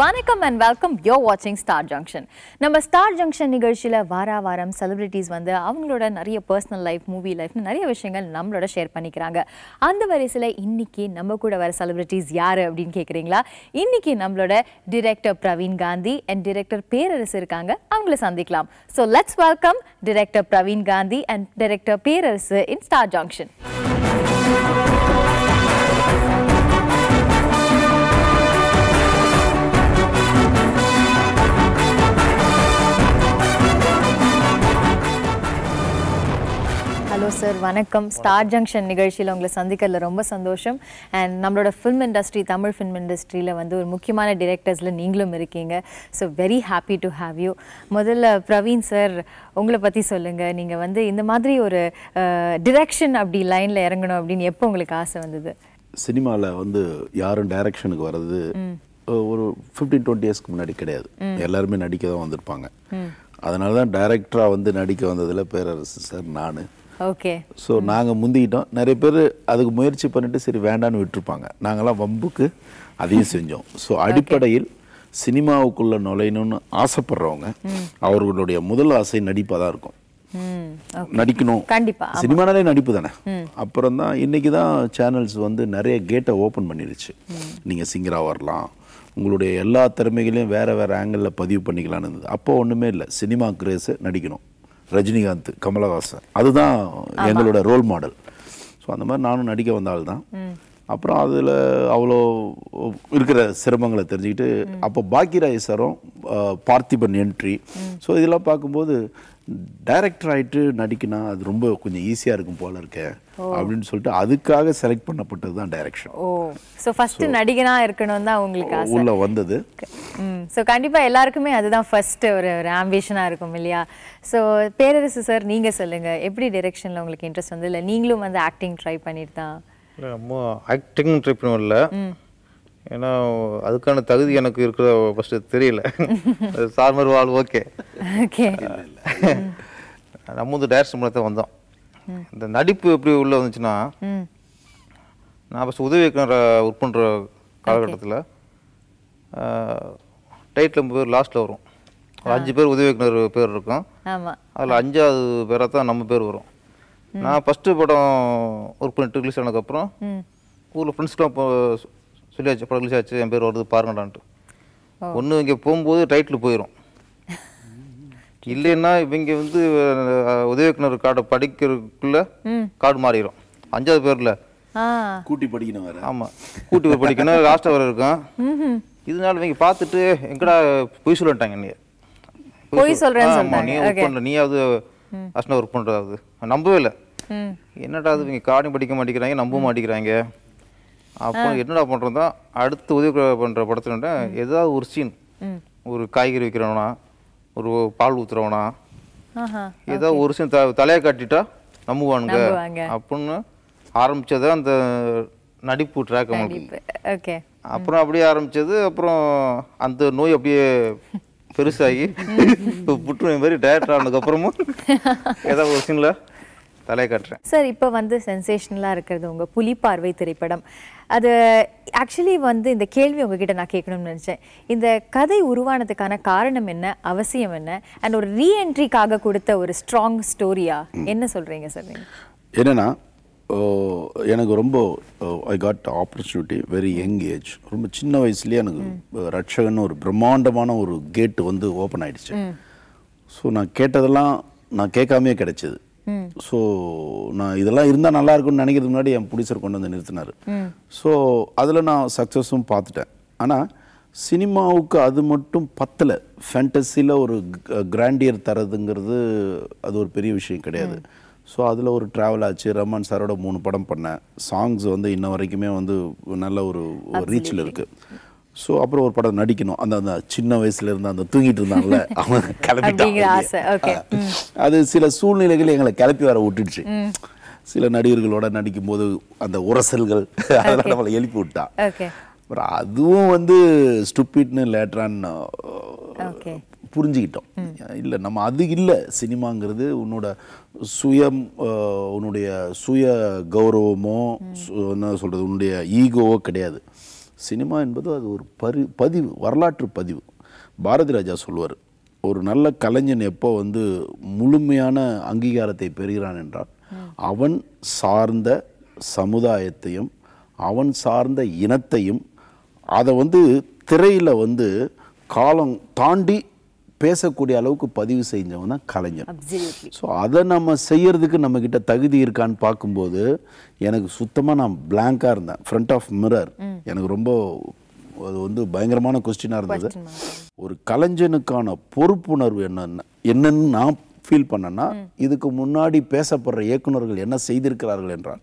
வணக்கம் and welcome you're வாட்சிங் Star Junction நம்ம ஸ்டார் ஜங்ஷன் நிகழ்ச்சியில் வார வாரம் செலிபிரிட்டிஸ் வந்து அவங்களோட நிறைய பர்சனல் லைஃப் மூவி லைஃப்னு நிறைய விஷயங்கள் நம்மளோட ஷேர் பண்ணிக்கிறாங்க அந்த வரிசையில் இன்னைக்கு நம்ம கூட வர செலிபிரிட்டிஸ் யார் அப்படின்னு கேட்குறீங்களா இன்னைக்கு நம்மளோட director Praveen Gandhi and director Perarasu இருக்காங்க அவங்கள சந்திக்கலாம் so let's welcome director Praveen Gandhi and director Perarasu in Star Junction hello sir வணக்கம் ஸ்டார் ஜங்ஷன் நிகழ்ச்சியில் உங்களை சந்திக்கிறதுல ரொம்ப சந்தோஷம் அண்ட் நம்மளோட ஃபில்ம் இண்டஸ்ட்ரி தமிழ் ஃபில்ம் இண்டஸ்ட்ரியில் வந்து ஒரு முக்கியமான டிரெக்டர்ஸில் நீங்களும் இருக்கீங்க so very happy to have you முதல்ல பிரவீன் சார் உங்களை பற்றி சொல்லுங்கள் நீங்கள் வந்து இந்த மாதிரி ஒரு டிரெக்ஷன் அப்படி லைனில் இறங்கணும் அப்படின்னு எப்போ உங்களுக்கு ஆசை வந்தது சினிமாவில் வந்து யாரும் டைரக்ஷனுக்கு வர்றது ஒரு ஃபிஃப்டீன் டுவெண்ட்டி இயர்ஸ்க்கு முன்னாடி கிடையாது எல்லாருமே நடிக்க தான் வந்திருப்பாங்க அதனால தான் டைரக்டராக வந்து நடிக்க வந்ததில் பேரரசு சார் நான் ஓகே ஸோ நாங்கள் முந்திக்கிட்டோம் நிறைய பேர் அதுக்கு முயற்சி பண்ணிட்டு சரி வேண்டான்னு விட்டுருப்பாங்க நாங்களாம் வம்புக்கு அதையும் செஞ்சோம் ஸோ அடிப்படையில் சினிமாவுக்குள்ள நுழையணும்னு ஆசைப்படுறவங்க அவர்களுடைய முதல் ஆசை நடிப்பாக தான் இருக்கும் ம் நடிக்கணும் கண்டிப்பா, சினிமானாலே நடிப்பு தானே அப்புறம் தான் இன்னைக்கு தான் சேனல்ஸ் வந்து நிறைய கேட்டை ஓப்பன் பண்ணிருச்சு நீங்க சிங்கரா வரலாம் உங்களுடைய எல்லா திறமைகளையும் வேற வேற ஆங்கிளில் பதிவு பண்ணிக்கலாம்னு இருந்தது அப்போ ஒண்ணுமே இல்லை சினிமா கிரேஸ் நடிக்கணும் ரஜினிகாந்த் கமலஹாசன் அதுதான் எங்களோட ரோல் மாடல் ஸோ அந்த மாதிரி நானும் நடிக்க வந்த ஆள் தான் அப்புறம் அதில் அவ்வளோ இருக்கிற சிரமங்களை தெரிஞ்சுக்கிட்டு அப்போ பாக்கியராஜ் சாரும் அஹ், பார்த்திபன் என்ட்ரி ஸோ இதெல்லாம் பார்க்கும்போது டைரக்டர் ஆயிட்டு நடிக்கணும் அது ரொம்ப கொஞ்சம் ஈஸியாக இருக்கும் போல இருக்க அப்படின்னு சொல்லிட்டு அதுக்காக செலக்ட் பண்ணப்பட்டது தான் டைரக்ஷன் ஓ ஸோ ஃபர்ஸ்ட் நடிகனா இருக்கணும் தான் உங்களுக்கு ஆசை உள்ள வந்தது ம் ஸோ கண்டிப்பாக எல்லாருக்குமே அதுதான் ஃபர்ஸ்ட் ஒரு ஒரு ஆம்பிஷனாக இருக்கும் இல்லையா ஸோ பேரரசு சார் நீங்கள் சொல்லுங்கள் எப்படி டிரெக்ஷனில் உங்களுக்கு இன்ட்ரெஸ்ட் வந்து இல்லை நீங்களும் வந்து ஆக்டிங் ட்ரை பண்ணிட்டு தான் இல்லை நம்ம ஆக்டிங் ட்ரை பண்ணல ஏன்னா அதுக்கான தகுதி எனக்கு இருக்கிற ஃபஸ்ட்டு தெரியல அது சார் மாதிரி வாழ் ஓகே ஓகே நம்ம வந்து டேரக்ஷன் பண்ண தான் வந்தோம் இந்த நடிப்பு எப்படி உள்ளே வந்துச்சுன்னா ம் நான் ஃபஸ்ட் உதவி இயக்குனர் ஒர்க் பண்ணுற காலகட்டத்தில் டைட்டில் பேர் லாஸ்ட்டில் வரும் ஒரு அஞ்சு பேர் உதவி இயக்குனர் பேர் இருக்கும் ஆமாம் அதில் அஞ்சாவது பேராக தான் நம்ம பேர் வரும் நான் ஃபஸ்ட்டு படம் ஒர்க் பண்ணிட்டு ரிலீஸ் ஆனதுக்கப்புறம் ம் ஊரில் ஃப்ரெண்ட்ஸ்க்குலாம் இப்போ சொல்லியாச்சு படம் ரிலீஸ் ஆச்சு என் பேர் வருது பாருங்கடான்ட்டு ஒன்று இங்கே போகும்போது டைட்டில் போயிடும் இல்லைன்னா இவங்க வந்து அஹ், உதவி இயக்குனர் கார்டை படிக்கிறதுக்குள்ள கார்டு மாறிடும் அஞ்சாவது பேரில் ஆ கூட்டி படிக்கணும் வேற ஆமாம் கூட்டி போய் படிக்கணும் லாஸ்ட்டாக வர இருக்கும் ம் இதனால இவங்க பார்த்துட்டு எங்கடா பொய் சொல்லிட்டாங்க நீ பொய் சொல்றேன்னு ஆமா, சொல்லிட்டாங்க. நீ ஒர்க் பண்ண நீயாவது அஸ்னா ஒர்க் பண்ணுறாது நம்பவே இல்லை ம் என்னடா அது இவங்க கார்டும் படிக்க மாட்டேங்கிறாங்க நம்ப மாட்டேங்கிறாங்க அப்போ என்னடா பண்ணுறதா அடுத்து உதவி பண்ணுற படத்துல ஏதாவது ஒரு சீன் ஒரு காய்கறி விற்கிறவனா ஒரு பால் ஊத்துறவனா ஆஹா ஏதோ ஒரு சீன் த தலையை காட்டிட்டா நம்புவானுங்க நம்புவாங்க. அப்படின்னு ஆரம்பிச்சது அந்த நடிப்பு ட்ராக் அவங்களுக்கு கண்டிப்பு ஓகே அப்புறம் அப்படியே ஆரம்பிச்சது அப்புறம் அந்த நோய் அப்படியே பெருசாகி இப்போ புற்றுநோய் மாதிரி டேரக்டர் ஆனதுக்கப்புறமும் ஏதாவது ஒரு சீனில் தலையை காட்டுறேன் சார் இப்போ வந்து சென்சேஷனலாக இருக்கிறது உங்கள் புலிப்பார்வை திரைப்படம் அது ஆக்சுவலி வந்து இந்த கேள்வி உங்ககிட்ட நான் கேட்கணும்னு நினச்சேன் இந்த கதை உருவானதுக்கான காரணம் என்ன அவசியம் என்ன அண்ட் ஒரு ரீஎன்ட்ரிக்காக கொடுத்த ஒரு ஸ்ட்ராங் ஸ்டோரியா என்ன சொல்கிறீங்க சார் நீங்கள் என்னன்னா ஓ, எனக்கு ரொம்ப I got opportunity very young age ரொம்ப சின்ன வயசுலயே எனக்கு ரட்சகன் ஒரு பிரம்மாண்டமான ஒரு கேட் வந்து ஓப்பன் ஆயிடுச்சு ஸோ நான் கேட்டதெல்லாம் நான் கேட்காமே கிடைச்சது ஸோ நான் இதெல்லாம் இருந்தால் நல்லா இருக்கும்னு நினைக்கிறதுக்கு முன்னாடி என் ப்ரொடியூசர் கொண்டு வந்து நிறுத்தினார் ஸோ அதில் நான் சக்ஸஸும் பார்த்துட்டேன் ஆனால் சினிமாவுக்கு அது மட்டும் பத்தலை ஃபேண்டசியில் ஒரு கிராண்டியர் தரதுங்கிறது அது ஒரு பெரிய விஷயம் கிடையாது ஸோ அதில் ஒரு ட்ராவல் ஆச்சு ரஹ்மான் சாரோட மூணு படம் பண்ணேன் சாங்ஸ் வந்து இன்ன வரைக்குமே வந்து நல்ல ஒரு ரீச்சில் இருக்குது ஸோ அப்புறம் ஒரு படம் நடிக்கணும் அந்த அந்த சின்ன வயசுல இருந்து அந்த தூங்கிட்டு இருந்தான்ல அவன் கிளம்பிட்டான் அப்படிங்கிற வெளியே. ஆசை, okay. ஆ. அது சில சூழ்நிலைகள் எங்களை கிளப்பி வர விட்டுடுச்சு சில நடிகர்களோட நடிக்கும்போது அந்த உரசல்கள் அதெல்லாம் நம்மளை எழுப்பி விட்டான் ஓகே அப்புறம் அதுவும் வந்து ஸ்டூப்பிட்னு லேட்டரான்னு ஓகே புரிஞ்சுக்கிட்டோம் இல்லை நம்ம அது இல்லை சினிமாங்கிறது உன்னோட சுயம் அஹ், உன்னுடைய சுய கௌரவமோ சு- என்ன சொல்கிறது உன்னுடைய ஈகோவோ கிடையாது சினிமா என்பது அது ஒரு பரி பதிவு வரலாற்று பதிவு பாரதி ராஜா சொல்லுவார் ஒரு நல்ல கலைஞன் எப்போ வந்து முழுமையான அங்கீகாரத்தை பெறுகிறான் என்றால் அவன் சார்ந்த சமுதாயத்தையும் அவன் சார்ந்த இனத்தையும் அதை வந்து திரையில் வந்து காலம் தாண்டி பேசக்கூடிய அளவுக்கு பதிவு செஞ்சவன் தான் கலைஞர் அப்சல்யூட்லி ஸோ அதை நம்ம செய்யறதுக்கு நம்மக்கிட்ட தகுதி இருக்கான்னு பார்க்கும்போது எனக்கு சுத்தமாக நான் பிளாங்காக இருந்தேன் ஃப்ரண்ட் ஆஃப் மிரர் எனக்கு ரொம்ப அது வந்து பயங்கரமான கொஸ்டினாக இருந்தது ஒரு கலைஞனுக்கான பொறுப்புணர்வு என்னென்ன என்னன்னு நான் ஃபீல் பண்ணேன்னா இதுக்கு முன்னாடி பேசப்படுற இயக்குனர்கள் என்ன செய்திருக்கிறார்கள் என்றால்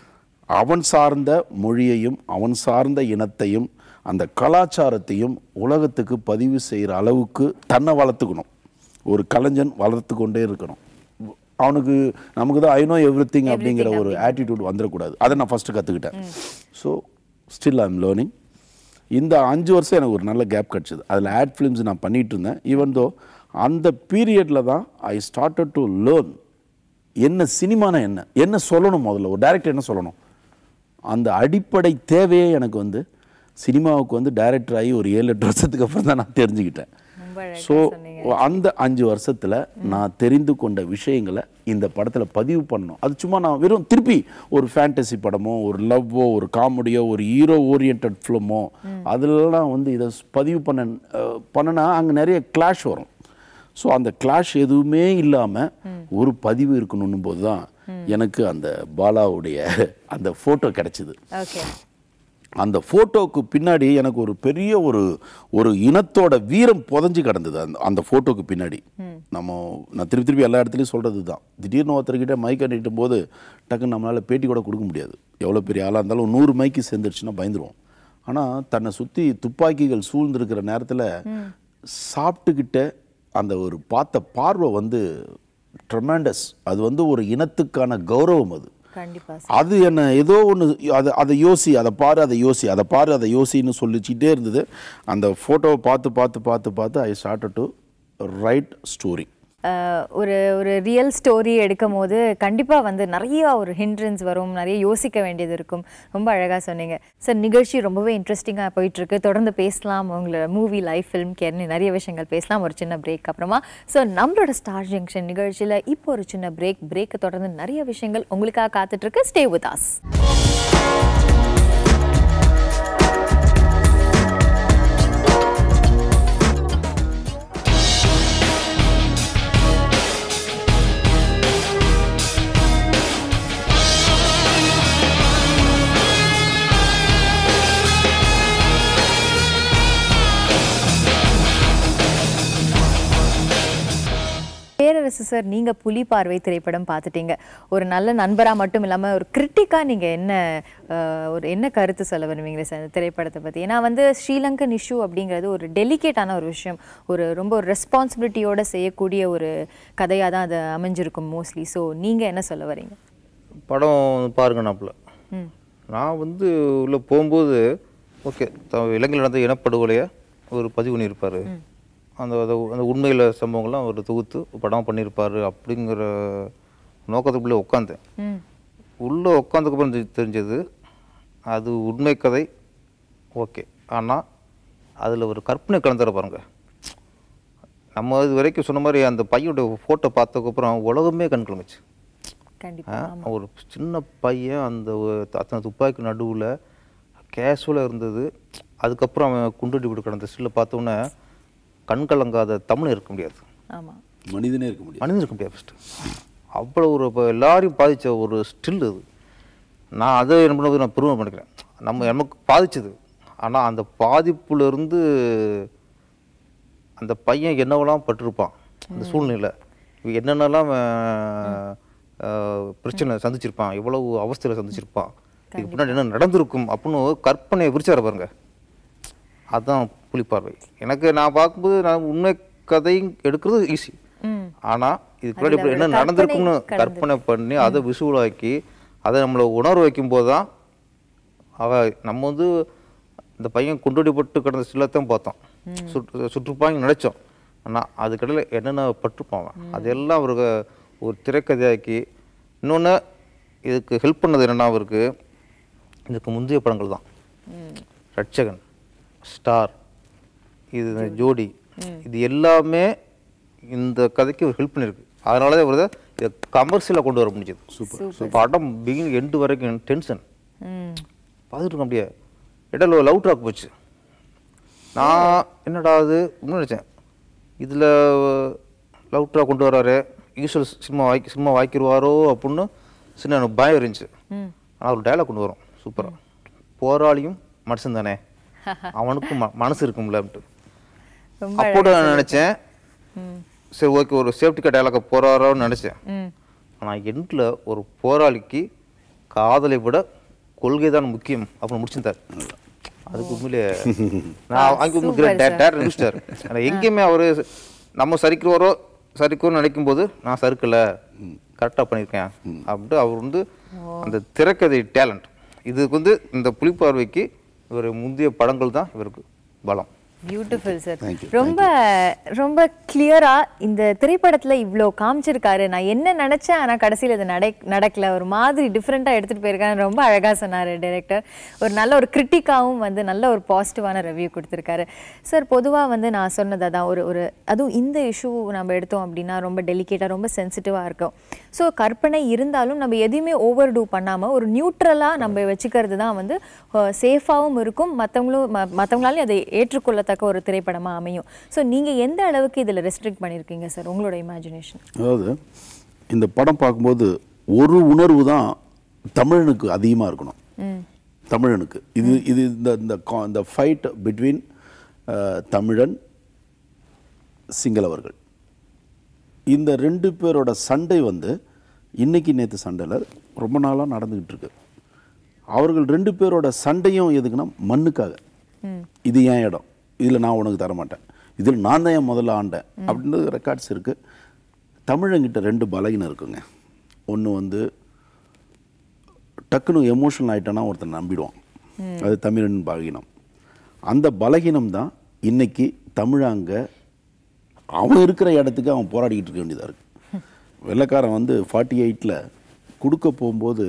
அவன் சார்ந்த மொழியையும் அவன் சார்ந்த இனத்தையும் அந்த கலாச்சாரத்தையும் உலகத்துக்கு பதிவு செய்கிற அளவுக்கு தன்னை வளர்த்துக்கணும் ஒரு கலைஞன் வளர்த்து கொண்டே இருக்கணும் அவனுக்கு நமக்கு தான் ஐ நோ எவ்ரி திங் அப்படிங்கிற ஒரு ஆட்டிடியூட் வந்துடக்கூடாது அதை நான் ஃபஸ்ட்டு கற்றுக்கிட்டேன் ஸோ ஸ்டில் ஐம் லேர்னிங் இந்த அஞ்சு வருஷம் எனக்கு ஒரு நல்ல கேப் கிடச்சிது அதில் ஆட் ஃபிலிம்ஸ் நான் பண்ணிட்டு இருந்தேன் ஈவன் தோ அந்த பீரியடில் தான் ஐ ஸ்டார்டட் டு லேர்ன் என்ன சினிமானா என்ன என்ன சொல்லணும் முதல்ல ஒரு டைரக்டர் என்ன சொல்லணும் அந்த அடிப்படை தேவையே எனக்கு வந்து சினிமாவுக்கு வந்து டைரக்டர் ஆகி ஒரு ஏழு எட்டு வருஷத்துக்கு அப்புறம் தான் நான் தெரிஞ்சுக்கிட்டேன் ரொம்ப அழகா ஸோ அந்த அஞ்சு வருஷத்தில் நான் தெரிந்து கொண்ட விஷயங்களை இந்த படத்தில் பதிவு பண்ணணும் அது சும்மா நான் வெறும் திருப்பி ஒரு ஃபேண்டசி படமோ ஒரு லவ்வோ ஒரு காமெடியோ ஒரு ஹீரோ ஓரியன்ட் ஃபிலிமோ அதிலலாம் வந்து இதை பதிவு பண்ண அஹ், பண்ணனா அங்கே நிறைய கிளாஷ் வரும் ஸோ அந்த கிளாஷ் எதுவுமே இல்லாமல் ஒரு பதிவு இருக்கணும் போது தான் எனக்கு அந்த பாலாவுடைய அந்த ஃபோட்டோ கிடைச்சிது ஓகே அந்த ஃபோட்டோவுக்கு பின்னாடி எனக்கு ஒரு பெரிய ஒரு ஒரு இனத்தோட வீரம் புதஞ்சு கிடந்தது அந்த அந்த ஃபோட்டோக்கு பின்னாடி நம்ம நான் திருப்பி திருப்பி எல்லா இடத்துலையும் சொல்கிறது தான் திடீர்னு ஒருத்தர்கிட்ட மைக் அடிட்டும் போது டக்குன்னு நம்மளால் பேட்டி கூட கொடுக்க முடியாது எவ்வளோ பெரிய ஆளாக இருந்தாலும் நூறு மைக்கு சேர்ந்துருச்சுன்னா பயந்துருவோம் ஆனால் தன்னை சுற்றி துப்பாக்கிகள் சூழ்ந்திருக்கிற நேரத்தில் சாப்பிட்டுக்கிட்ட அந்த ஒரு பார்த்த பார்வை வந்து ட்ரமெண்டஸ் அது வந்து ஒரு இனத்துக்கான கௌரவம் அது கண்டிப்பா அது என்ன ஏதோ ஒன்று அதை அதை யோசி அதை பாரு அதை யோசி அதை பாரு அதை யோசின்னு சொல்லிச்சிட்டே இருந்தது அந்த ஃபோட்டோவை பார்த்து பார்த்து பார்த்து பார்த்து I start to write story ah ஒரு ஒரு ரியல் ஸ்டோரி எடுக்கும் போது கண்டிப்பாக வந்து நிறைய ஒரு ஹிண்ட்ரன்ஸ் வரும் நிறைய யோசிக்க வேண்டியது இருக்கும் ரொம்ப அழகாக சொன்னீங்க சார் நிகழ்ச்சி ரொம்பவே இன்ட்ரெஸ்டிங்காக போயிட்டுருக்கு தொடர்ந்து பேசலாம் உங்களோட மூவி லைஃப் ஃபிலிம் கேர்னு நிறைய விஷயங்கள் பேசலாம் ஒரு சின்ன பிரேக் அப்புறமா ஸோ நம்மளோட ஸ்டார் ஜங்ஷன் நிகழ்ச்சியில் இப்போ ஒரு சின்ன பிரேக் பிரேக்கை தொடர்ந்து நிறைய விஷயங்கள் உங்களுக்காக காத்துட்ருக்கு stay with us Perarasu sir நீங்கள் புலி பார்வை திரைப்படம் பார்த்துட்டீங்க ஒரு நல்ல நண்பராக மட்டும் இல்லாமல் ஒரு கிரிட்டிக்காக நீங்கள் என்ன அஹ், ஒரு என்ன கருத்து சொல்ல வருவீங்க சார் அந்த திரைப்படத்தை பற்றி ஏன்னா வந்து ஸ்ரீலங்கன் இஷ்யூ அப்படிங்கிறது ஒரு டெலிகேட்டான ஒரு விஷயம் ஒரு ரொம்ப ஒரு ரெஸ்பான்சிபிலிட்டியோட செய்யக்கூடிய ஒரு கதையாக தான் அது அமைஞ்சிருக்கும் மோஸ்ட்லி ஸோ நீங்கள் என்ன சொல்ல வரீங்க படம் பாருங்க நாப்பில் ம் நான் வந்து உள்ளே போகும்போது ஓகே இலங்கையில் நடந்த இனப்படுகொலையை ஒரு பதிவு பண்ணியிருப்பார் அந்த அந்த அந்த உண்மையில் சம்பவங்கள்லாம் ஒரு தொகுத்து படம் பண்ணியிருப்பார் அப்படிங்கிற நோக்கத்துக்குள்ளே உட்காந்தேன் ம் உள்ளே உட்காந்ததுக்கப்புறம் தெரி- தெரிஞ்சது அது உண்மை கதை ஓகே ஆனால் அதில் ஒரு கற்பனை கலந்துற பாருங்க நம்ம இது வரைக்கும் சொன்ன மாதிரி அந்த பையனோட ஃபோட்டோ பார்த்ததுக்கப்புறம் உலகமே கண் கிளம்பிச்சு கண்டிப்பாக ஆ, ஒரு சின்ன பையன் அந்த ஒரு அத்தனை துப்பாக்கி நடுவில் கேஷுவலாக இருந்தது அதுக்கப்புறம் அவன் குண்டுடி விட்டு கிடந்த ஸ்டில்ல பார்த்தோன்னே கண் கலங்காத தமிழ் இருக்க முடியாது ஆமாம் மனிதனே இருக்க முடியும் மனிதன் இருக்க முடியாது ஃபஸ்ட்டு அவ்வளோ ஒரு இப்போ எல்லாரையும் பாதித்த ஒரு ஸ்டில் அது நான் அதை என்ன பண்ணது நான் பெருமை பண்ணிக்கிறேன் நம்ம நமக்கு பாதிச்சது ஆனால் அந்த பாதிப்புலேருந்து அந்த பையன் என்னவெல்லாம் பட்டிருப்பான் அந்த சூழ்நிலை இவன் என்னென்னலாம் அஹ், அஹ், பிரச்சனை சந்திச்சிருப்பான் எவ்வளவு அவஸ்தையில் சந்திச்சிருப்பான் இதுக்கு பின்னாடி என்ன நடந்திருக்கும் அப்படின்னு கற்பனையை விரிச்சார பாருங்க அதுதான் புலிப்பார்வை எனக்கு நான் பார்க்கும்போது நான் உண்மை கதை எடுக்கிறது ஈஸி ம் ஆனால் இதுக்கு முன்னாடி இப்படி என்ன நடந்திருக்கும்னு கற்பனை பண்ணி அதை விஷுவலாக்கி அதை நம்மளை உணர வைக்கும்போது தான் அவ நம்ம வந்து இந்த பையன் குண்டுடிப்பட்டு கிடந்த சிலத்தான் பார்த்தோம் சுற்று சுற்றுப்பாங்க நினைச்சோம் ஆனால் அதுக்கடையில் என்னென்ன பட்டிருப்பான் அவன் அதெல்லாம் அவருக்கு ஒரு திரைக்கதையாக்கி இன்னொன்று இதுக்கு ஹெல்ப் பண்ணது என்னென்னா அவருக்கு இதுக்கு முந்தைய படங்கள் தான் ரட்சகன் ஸ்டார் இது இந்த ஜோடி இது எல்லாமே இந்த கதைக்கு ஒரு ஹெல்ப் பண்ணியிருக்கு அதனால தான் இவர் இதை கமர்ஷியலாக கொண்டு வர முடிஞ்சது சூப்பர் படம் பிகின் எண்டு வரைக்கும் டென்ஷன் ம் பார்த்துட்டு இருக்க முடியாது இடையில லவ் ட்ராக் போச்சு நான் என்னடா அது இன்னும் நினச்சேன் இதில் லவ் ட்ராக் கொண்டு வராரு யூஸ்வல் சினிமா வாய்க்கு சினிமா வாய்க்கிடுவாரோ அப்படின்னு சின்ன எனக்கு பயம் இருந்துச்சு ஆனால் ஒரு டயலாக் கொண்டு வரும் சூப்பராக போராளியும் மனுஷன் தானே அவனுக்கும் ம- மனசு இருக்கும்லன்ட்டு ரொம்ப அப்போ நான் நினச்சேன் சரி ஓகே ஒரு சேஃப்டி கார் டயலாக போறாரோன்னு நினச்சேன் ம் ஆனால் எண்டில் ஒரு போராளிக்கு காதலை விட கொள்கை தான் முக்கியம் அப்படின்னு முடிச்சிருந்தார் அதுக்கு உண்மையிலே நான் அங்கே Super, டேரக்டர் நினைச்சிட்டார் ஆனால் எங்கேயுமே அவர் நம்ம சரிக்கிறவரோ சரிக்கிறோன்னு நினைக்கும் போது நான் சறுக்கலை கரெக்டாக பண்ணியிருக்கேன் அப்படின்ட்டு அவர் வந்து அந்த திரைக்கதை டேலண்ட் இதுக்கு வந்து இந்த புலிப்பார்வைக்கு இவர் முந்தைய படங்கள் தான் இவருக்கு பலம் பியூட்டிஃபுல் சார் Thank you, ரொம்ப ரொம்ப கிளியரா இந்த திரைப்படத்துல இவ்ளோ காமிச்சிருக்காரு நான் என்ன நினைச்சேன் ஆனா கடைசியில இது நடை நடக்கல ஒரு மாதிரி டிஃப்ரெண்டா எடுத்துட்டு போயிருக்காரு ரொம்ப அழகா சொன்னாரு டைரக்டர் ஒரு நல்ல ஒரு கிரிட்டிக்காவும் வந்து நல்ல ஒரு பாசிட்டிவான ரிவ்யூ கொடுத்துருக்காரு சார் பொதுவா வந்து நான் சொன்னது அதான் ஒரு ஒரு அதுவும் இந்த இஷ்யூ நம்ம எடுத்தோம் அப்படின்னா ரொம்ப டெலிகேட்டா ரொம்ப சென்சிட்டிவா இருக்கும் ஸோ கற்பனை இருந்தாலும் நம்ம எதையுமே ஓவர் டூ பண்ணாம ஒரு நியூட்ரலா நம்ம வச்சுக்கிறது தான் வந்து சேஃபாகவும் இருக்கும் மற்றவங்களும் மற்றவங்களாலையும் அதை ஏற்றுக்கொள்ளத்தக்க ஒரு திரைப்படமா அமையும் ஸோ நீங்க எந்த அளவுக்கு இதுல ரெஸ்ட்ரிக்ட் பண்ணியிருக்கீங்க சார் உங்களோட இமேஜினேஷன் அதாவது இந்த படம் பார்க்கும்போது ஒரு உணர்வு தான் தமிழனுக்கு அதிகமாக இருக்கணும் தமிழனுக்கு இது இது இந்த இந்த கா- இந்த ஃபைட் பிட்வீன் தமிழன் சிங்களவர்கள் இந்த ரெண்டு பேரோட சண்டை வந்து இன்னைக்கு நேற்று சண்டையில் ரொம்ப நாளாக நடந்துக்கிட்டு இருக்கு அவர்கள் ரெண்டு பேரோட சண்டையும் எதுக்குன்னா மண்ணுக்காக இது என் இடம் இதில் நான் உனக்கு தர மாட்டேன் இதில் நான் தான் என் முதல்ல ஆண்டேன் அப்படின்னு ரெக்கார்ட்ஸ் இருக்குது தமிழங்கிட்ட ரெண்டு பலகீனம் இருக்குங்க ஒன்று வந்து டக்குன்னு எமோஷனல் ஆயிட்டானா ஒருத்தன் நம்பிடுவான் அது தமிழன் பலகீனம் அந்த பலகீனம் தான் இன்னைக்கு தமிழாங்க அவன் இருக்கிற இடத்துக்கு அவன் போராடிக்கிட்டு இருக்க வேண்டியதாக இருக்கு வெள்ளைக்காரன் வந்து ஃபார்ட்டி எயிட்டில் கொடுக்க போகும்போது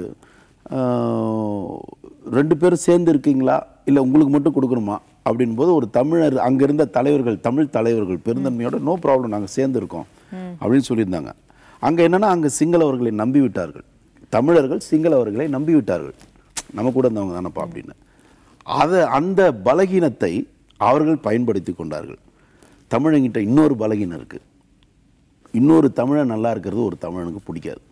ஆஹ், ரெண்டு பேரும் சேர்ந்து இருக்கீங்களா இல்லை உங்களுக்கு மட்டும் கொடுக்கணுமா அப்படின் போது ஒரு தமிழர் அங்கே இருந்த தலைவர்கள் தமிழ் தலைவர்கள் பெருந்தன்மையோட நோ ப்ராப்ளம் நாங்கள் சேர்ந்து இருக்கோம் அப்படின்னு சொல்லியிருந்தாங்க அங்கே என்னன்னா அங்கே சிங்களவர்களை நம்பி விட்டார்கள் தமிழர்கள் சிங்களவர்களை நம்பி விட்டார்கள் நம்ம கூட இருந்தவங்க தானப்பா அப்படின்னு அதை அந்த பலகீனத்தை அவர்கள் பயன்படுத்தி கொண்டார்கள் தமிழங்கிட்ட இன்னொரு பலகீனம் இருக்குது இன்னொரு தமிழன் நல்லா இருக்கிறது ஒரு தமிழனுக்கு பிடிக்காது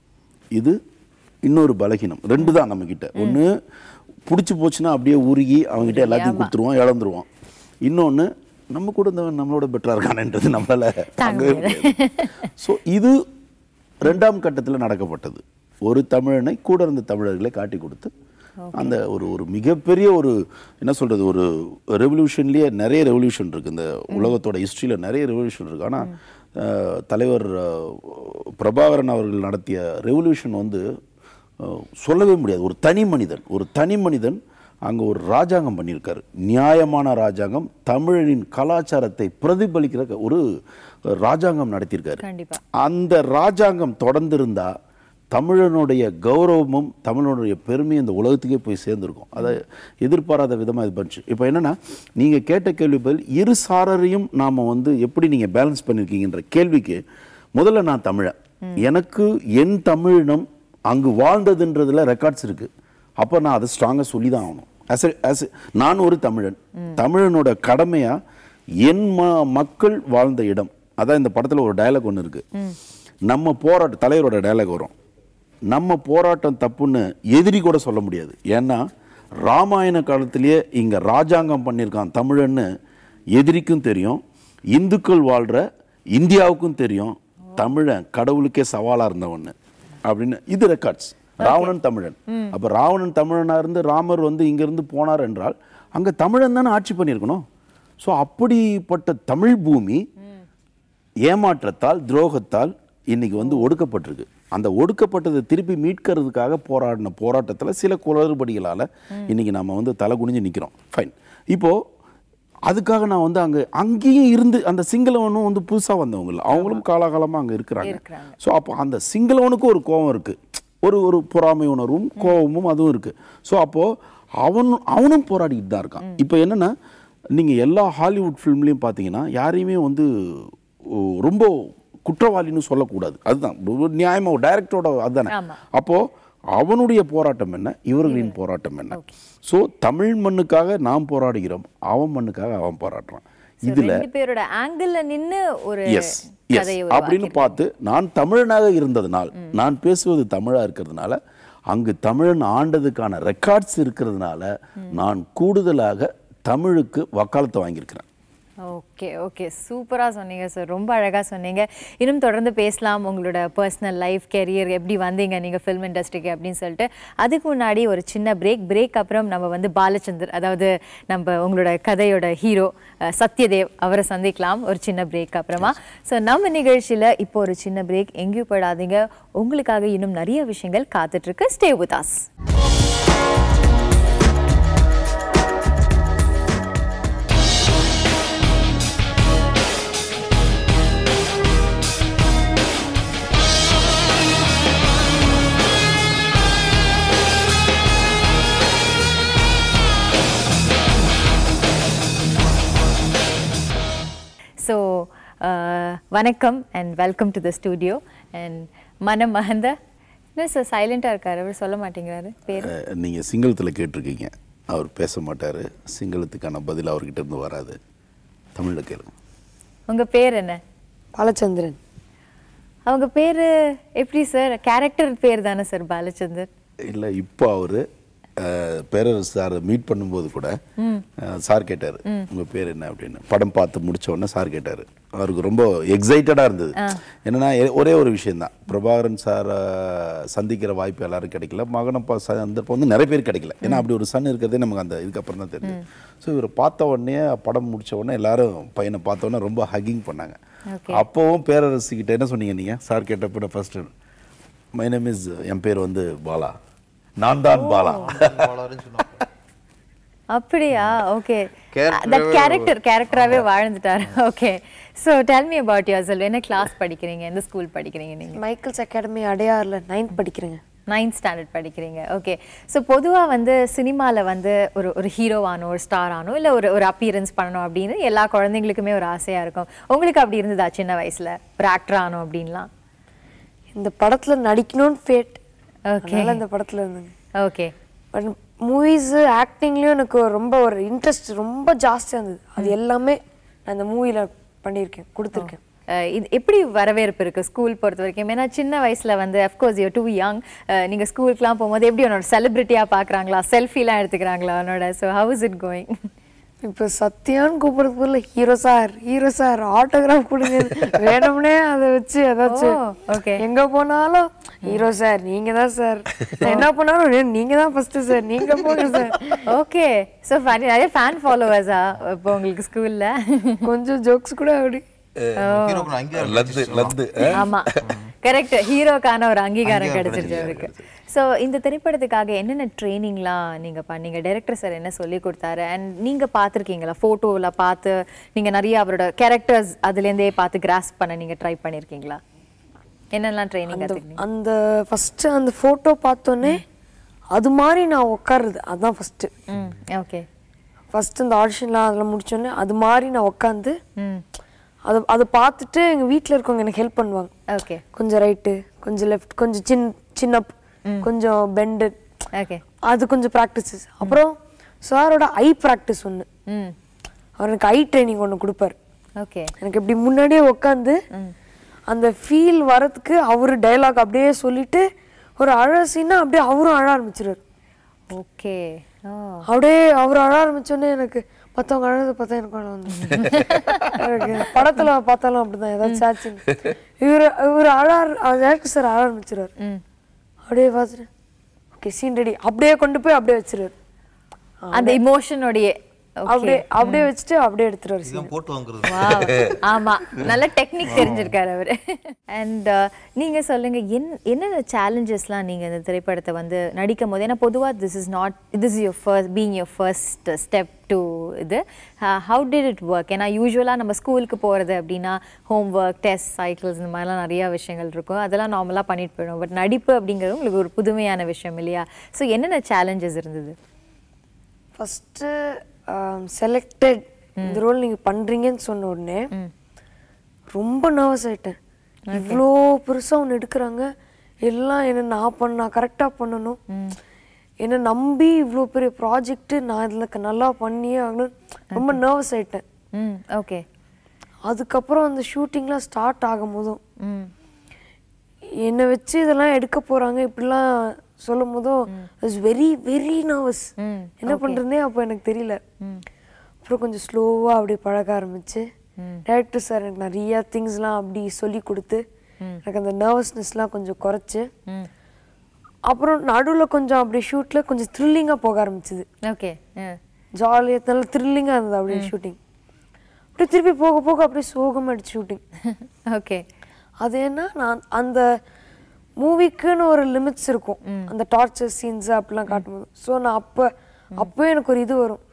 இது இன்னொரு பலகீனம் ரெண்டு தான் நம்மக்கிட்ட ஒன்று பிடிச்சி போச்சுன்னா அப்படியே உருகி அவங்ககிட்ட எல்லாத்தையும் கொடுத்துருவோம் இழந்துருவோம் இன்னொன்று நம்ம கூட இருந்தவன் நம்மளோட பெட்டராக இருக்கானன்றது நம்மளால தாங்கவே முடியாது ஸோ இது ரெண்டாம் கட்டத்தில் நடக்கப்பட்டது ஒரு தமிழனை கூட இருந்த தமிழர்களை காட்டி கொடுத்து அந்த ஒரு ஒரு மிகப்பெரிய ஒரு என்ன சொல்றது ஒரு ரெவல்யூஷன்லேயே நிறைய ரெவல்யூஷன் இருக்கு இந்த உலகத்தோட ஹிஸ்ட்ரியில் நிறைய ரெவல்யூஷன் இருக்கு ஆனால் அஹ், தலைவர் அஹ், பிரபாகரன் அவர்கள் நடத்திய ரெவல்யூஷன் வந்து அஹ், சொல்லவே முடியாது ஒரு தனி மனிதன் ஒரு தனி மனிதன் அங்கே ஒரு ராஜாங்கம் பண்ணியிருக்காரு நியாயமான ராஜாங்கம் தமிழனின் கலாச்சாரத்தை பிரதிபலிக்கிற ஒரு ராஜாங்கம் நடத்தியிருக்காரு கண்டிப்பா அந்த ராஜாங்கம் தொடர்ந்து இருந்தா தமிழனுடைய கௌரவமும் தமிழனுடைய பெருமையும் இந்த உலகத்துக்கே போய் சேர்ந்துருக்கும் அதை எதிர்பாராத விதமாக இது பண்ணுச்சு இப்போ என்னன்னா நீங்க கேட்ட கேள்வி பதில் இரு சாரரையும் நாம வந்து எப்படி நீங்க பேலன்ஸ் பண்ணிருக்கீங்கன்ற கேள்விக்கு முதல்ல நான் தமிழன் எனக்கு என் தமிழினம் அங்கு வாழ்ந்ததுன்றதுல ரெக்கார்ட்ஸ் இருக்கு அப்போ நான் அதை ஸ்ட்ராங்காக சொல்லி தான் ஆகணும் as a- as a- நான் ஒரு தமிழன் தமிழனோட கடமையா என் ம மக்கள் வாழ்ந்த இடம் அதான் இந்த படத்துல ஒரு டயலாக் ஒன்று இருக்கு நம்ம போராட்ட தலைவரோட டயலாக் வரும் நம்ம போராட்டம் தப்புன்னு எதிரி கூட சொல்ல முடியாது ஏன்னா ராமாயண காலத்திலேயே இங்க ராஜாங்கம் பண்ணியிருக்கான் தமிழன்னு எதிரிக்கும் தெரியும் இந்துக்கள் வாழ்ற இந்தியாவுக்கும் தெரியும் தமிழன் கடவுளுக்கே சவாலா இருந்தவன்னு அப்படின்னு இது ரெக்கார்ட்ஸ் ராவணன் தமிழன் அப்ப ராவணன் தமிழனா இருந்து ராமர் வந்து இங்க இருந்து போனார் என்றால் அங்க தமிழன் தானே ஆட்சி பண்ணியிருக்கணும் ஸோ அப்படிப்பட்ட தமிழ் பூமி ஏமாற்றத்தால் துரோகத்தால் இன்னைக்கு வந்து ஒடுக்கப்பட்டிருக்கு அந்த ஒடுக்கப்பட்டதை திருப்பி மீட்கிறதுக்காக போராடின போராட்டத்தில் சில குளறுபடிகளால் இன்னைக்கு நம்ம வந்து தலை குனிஞ்சு நிற்கிறோம் ஃபைன் இப்போ அதுக்காக நான் வந்து அங்கே அங்கேயும் இருந்து அந்த சிங்களவனும் வந்து புதுசாக வந்தவங்க இல்லை அவங்களும் காலாகாலமாக அங்கே இருக்கிறாங்க இருக்கிறாங்க. ஸோ அப்போ அந்த சிங்களவனுக்கும் ஒரு கோபம் இருக்குது ஒரு ஒரு பொறாமை உணர்வும் கோபமும் அதுவும் இருக்குது ஸோ அப்போது அவன் அவனும் போராடிக்கிட்டு தான் இருக்கான் இப்போ என்னன்னா நீங்கள் எல்லா ஹாலிவுட் ஃபிலிம்லேயும் பார்த்தீங்கன்னா யாரையுமே வந்து ஓ, ரொம்ப குற்றவாளின்னு சொல்லக்கூடாது அதுதான் ஒரு நியாயமா ஒரு டைரக்டரோட அதுதானே ஆமா. அப்போ அவனுடைய போராட்டம் என்ன இவர்களின் போராட்டம் என்ன ஸோ தமிழ் மண்ணுக்காக நாம் போராடுகிறோம் அவன் மண்ணுக்காக அவன் போராடுறான் So, இதுல ரெண்டு பேரோட ஆங்கிள் நின்னு ஒரு எஸ் எஸ் கதையை அப்படின்னு பார்த்து நான் தமிழனாக இருந்ததுனால் நான் பேசுவது தமிழா இருக்கிறதுனால அங்கு தமிழன் ஆண்டதுக்கான ரெக்கார்ட்ஸ் இருக்கிறதுனால நான் கூடுதலாக தமிழுக்கு வக்காலத்தை வாங்கியிருக்கிறேன் ஓகே ஓகே சூப்பராக சொன்னீங்க சார் ரொம்ப அழகாக சொன்னீங்க இன்னும் தொடர்ந்து பேசலாம் உங்களோட பர்சனல் லைஃப் கெரியர் எப்படி வந்தீங்க நீங்கள் ஃபிலிம் இண்டஸ்ட்ரிக்கு அப்படின்னு சொல்லிட்டு அதுக்கு முன்னாடி ஒரு சின்ன பிரேக் பிரேக் அப்புறம் நம்ம வந்து பாலச்சந்தர் அதாவது நம்ம உங்களோட கதையோட ஹீரோ சத்யதேவ் அவரை சந்திக்கலாம் ஒரு சின்ன பிரேக் அப்புறமா ஸோ நம்ம நிகழ்ச்சியில் இப்போ ஒரு சின்ன பிரேக் எங்கேயும் போயிடாதீங்க உங்களுக்காக இன்னும் நிறைய விஷயங்கள் காத்துட்ருக்கு ஸ்டே வித் us ஸோ வணக்கம் and welcome to the studio and மனம் மகந்த என்ன சார் சைலண்டாக இருக்காரு அவர் சொல்ல மாட்டேங்கிறாரு பேர் அஹ், நீங்க சிங்களத்தில் கேட்டிருக்கீங்க அவர் பேச மாட்டாரு சிங்களத்துக்கான பதில் அவர்கிட்ட இருந்து வராது தமிழில் கேளுங்க உங்கள் பேர் என்ன பாலச்சந்திரன் அவங்க பேர் எப்படி சார் கேரக்டர் பேர் தானே சார் பாலச்சந்தர் இல்லை இப்போ அவர் பேரரசு சார் மீட் பண்ணும்போது கூட அஹ், சார் கேட்டார் உங்கள் பேர் என்ன அப்படின்னு படம் பார்த்து முடிச்ச உடனே சார் கேட்டார் அவருக்கு ரொம்ப எக்ஸைட்டடாக இருந்தது என்னன்னா எ- ஒரே ஒரு விஷயம்தான் பிரபாகரன் சாரை சந்திக்கிற வாய்ப்பு எல்லாரும் கிடைக்கல மகனப்பா சந்தர்ப்பம் வந்து நிறைய பேர் கிடைக்கல ஏன்னா அப்படி ஒரு சன் இருக்கிறதே நமக்கு அந்த இதுக்கப்புறம் தான் தெரியும் ஸோ இவரை பார்த்த உடனே படம் முடிச்ச உடனே எல்லாரும் பையனை பார்த்த உடனே ரொம்ப ஹக்கிங் பண்ணாங்க அப்போவும் பேரரசு கிட்ட என்ன சொன்னீங்க நீங்கள் சார் கேட்டப்ப ஃபர்ஸ்ட் மை நேம் இஸ் என் பேர் வந்து பாலா நான் தான் பாலா அப்படியா ஓகே Character தட் கேரக்டர் கேரக்டராகவே வாழ்ந்துட்டார் okay so tell me about yourself என்ன கிளாஸ் படிக்கிறீங்க எந்த ஸ்கூல் படிக்கிறீங்க நீங்கள் மைக்கேல்ஸ் அகாடமி அடையாறில் நைன்த் படிக்கிறேங்க நைன்த் ஸ்டாண்டர்ட் படிக்கிறீங்க ஓகே ஸோ பொதுவாக வந்து சினிமாவில் வந்து ஒரு ஒரு ஹீரோவானோ ஒரு ஸ்டார் ஆனோ இல்லை ஒரு ஒரு அப்பியரன்ஸ் பண்ணணும் அப்படின்னு எல்லா குழந்தைங்களுக்குமே ஒரு ஆசையாக இருக்கும் உங்களுக்கு அப்படி இருந்ததா சின்ன வயசில் ஒரு ஆக்டர் ஆனோம் அப்படின்லாம் இந்த படத்துல நடிக்கணும்னு ஃபேட் Okay. அதனால இந்த படத்துல இருந்தேங்க ஓகே பட் மூவிஸு ஆக்டிங்லேயும் எனக்கு ரொம்ப ஒரு இன்ட்ரெஸ்ட் ரொம்ப ஜாஸ்தியாக இருந்தது அது எல்லாமே நான் இந்த மூவியில் பண்ணியிருக்கேன் கொடுத்துருக்கேன் அஹ் இது எப்படி வரவேற்பு இருக்கு ஸ்கூல் பொறுத்த வரைக்கும் ஏன்னா சின்ன வயசுல வந்து அஃப்கோர்ஸ் யூ டூ யங் நீங்க ஸ்கூலுக்குலாம் போகும்போது எப்படி உன்னோட செலிபிரிட்டியா பாக்குறாங்களா செல்ஃபிலாம் எடுத்துக்கிறாங்களா உன்னோட so how is it going இப்போ சத்யான்னு கூப்பிடுறது பதில் hero sir hero sir autograph கொடுங்க வேணும்னே அதை வச்சு ஏதாச்சும் ஓ, okay. எங்க போனாலும் ஹீரோ சார் நீங்க தான் சார் நான் என்ன பண்ணாலும் "ஏய், நீங்க தான் ஃபர்ஸ்ட் சார் நீங்க போங்க சார் ஓகே ஸோ ஃபனி நிறைய ஃபேன் ஃபாலோவர்ஸா இப்போ உங்களுக்கு ஸ்கூல்ல கொஞ்சம் ஜோக்ஸ் கூட அப்படி லத்து லத்து ஆமா கரெக்ட் ஹீரோக்கான ஒரு அங்கீகாரம் கிடைச்சிருச்சு அவருக்கு ஸோ இந்த திரைப்படத்துக்காக என்னென்ன ட்ரைனிங்லாம் நீங்க பண்ணீங்க டைரக்டர் சார் என்ன சொல்லி கொடுத்தாரு அண்ட் நீங்க பார்த்துருக்கீங்களா ஃபோட்டோவில் பார்த்து நீங்க நிறைய அவரோட கேரக்டர்ஸ் அதுலேருந்தே பார்த்து கிராஸ் பண்ண நீங்க ட்ரை பண்ணியிருக்கீங்களா என்னெல்லாம் ட்ரைனிங் கற்றுக்கிட்டீங்க அந்த ஃபர்ஸ்ட் அந்த போட்டோ பார்த்தோன்னே அது மாதிரி நான் உட்காருது அதுதான் ஃபர்ஸ்ட் ம் ஓகே ஃபர்ஸ்ட் இந்த ஆடிஷன்லாம் அதெல்லாம் முடிச்சோடனே அது மாதிரி நான் உட்காந்து ம் அதை அதை பார்த்துட்டு எங்க வீட்ல இருக்கவங்க எனக்கு ஹெல்ப் பண்ணுவாங்க ஓகே கொஞ்சம் ரைட்டு கொஞ்சம் லெஃப்ட் கொஞ்சம் சின் சின்ன கொஞ்சம் பெண்டு ஓகே அது கொஞ்சம் ப்ராக்டிசஸ் அப்புறம் சாரோட ஐ ப்ராக்டிஸ் ஒன்று ம் அவர் எனக்கு ஐ ட்ரைனிங் ஒன்று கொடுப்பாரு ஓகே எனக்கு இப்படி முன்னாடியே உட்காந்து அந்த ஃபீல் வரதுக்கு அவர் டைலாக் அப்படியே சொல்லிட்டு ஒரு அழ சீனா அப்படியே அவரும் அழ ஆரம்பிச்சிருவாரு ஓகே ஓ அப்படியே அவர் அழ ஆரம்பிச்சோடனே எனக்கு மற்றவங்க அழகதை பார்த்தா எனக்கு அழ வந்து எனக்கு படத்துல பார்த்தாலும் அப்படிதான் ஏதாச்சும் ஆச்சுன்னு இவர் இவர் அழ டேரக்டர் சார் அழ ஆரம்பிச்சிருவார் ம் அப்படியே பார்த்துட்டு ஓகே சீன் ரெடி அப்படியே கொண்டு போய் அப்படியே வச்சிருவாரு அந்த இமோஷனோடைய அப்படியே அப்படியே வச்சுட்டு அப்படியே எடுத்துருவாரு scene. போட்டு வாங்குறது ஆமா நல்ல டெக்னிக் தெரிஞ்சிருக்காரு அவரு அண்ட் நீங்க சொல்லுங்க என் என்னென்ன சேலஞ்சஸ்லாம் நீங்க இந்த திரைப்படத்தை வந்து நடிக்கும் போது ஏன்னா பொதுவா this is not this your first being your first step to இது ஹவு டிட் இட் ஒர்க் ஏன்னா யூஸ்வலாக நம்ம ஸ்கூலுக்கு போகிறது அப்படின்னா ஹோம் ஒர்க் டெஸ்ட் சைக்கிள்ஸ் இந்த மாதிரிலாம் நிறையா விஷயங்கள் இருக்கும் அதெல்லாம் நார்மலாக பண்ணிட்டு போயிடும் பட் நடிப்பு அப்படிங்கிறது உங்களுக்கு ஒரு புதுமையான விஷயம் இல்லையா ஸோ என்னென்ன சேலஞ்சஸ் இருந்தது ஃபஸ்ட்டு செலக்டட் இந்த ரோல் நீங்கள் பண்ணுறீங்கன்னு சொன்ன உடனே ரொம்ப நர்வஸ் ஆயிட்டேன் இவ்வளோ பெருசாக ஒன்று எடுக்கிறாங்க எல்லாம் என்ன நான் பண்ண நான் கரெக்டாக பண்ணணும் என்னை நம்பி இவ்வளோ பெரிய ப்ராஜெக்ட்டு நான் இதில் நல்லா பண்ணியே ஆகணும் ரொம்ப நர்வஸ் ஆயிட்டேன் ம் ஓகே அதுக்கப்புறம் அந்த ஷூட்டிங்லாம் ஸ்டார்ட் ஆகும் போதும் ம் என்னை வச்சு இதெல்லாம் எடுக்க போறாங்க இப்படிலாம் சொல்லும் போதும் இட்ஸ் வெரி வெரி நர்வஸ் ம், என்ன பண்றதுனே அப்போ எனக்கு தெரியல அப்புறம் கொஞ்சம் ஸ்லோவாக அப்படி பழக ஆரம்பிச்சு டேரக்டர் சார் எனக்கு நிறைய திங்ஸ்லாம் அப்படி சொல்லி கொடுத்து எனக்கு அந்த நர்வஸ்னஸ்லாம் கொஞ்சம் குறைச்சு ம் அப்புறம் நடுவில் கொஞ்சம் அப்படி ஷூட்டில் கொஞ்சம் த்ரில்லிங்காக போக ஆரம்பிச்சுது ஓகே ஜாலியாக நல்ல த்ரில்லிங்காக இருந்தது அப்படியே ஷூட்டிங் அப்படியே திருப்பி போக போக அப்படியே சோகமாயிடுச்சு ஷூட்டிங் ஓகே அது என்ன நான் அந்த மூவிக்குன்னு ஒரு லிமிட்ஸ் இருக்கும் அந்த டார்ச்சர் சீன்ஸ் அப்படிலாம் காட்டும்போது ஸோ நான் அப்போ அப்போ எனக்கு ஒரு இது வரும்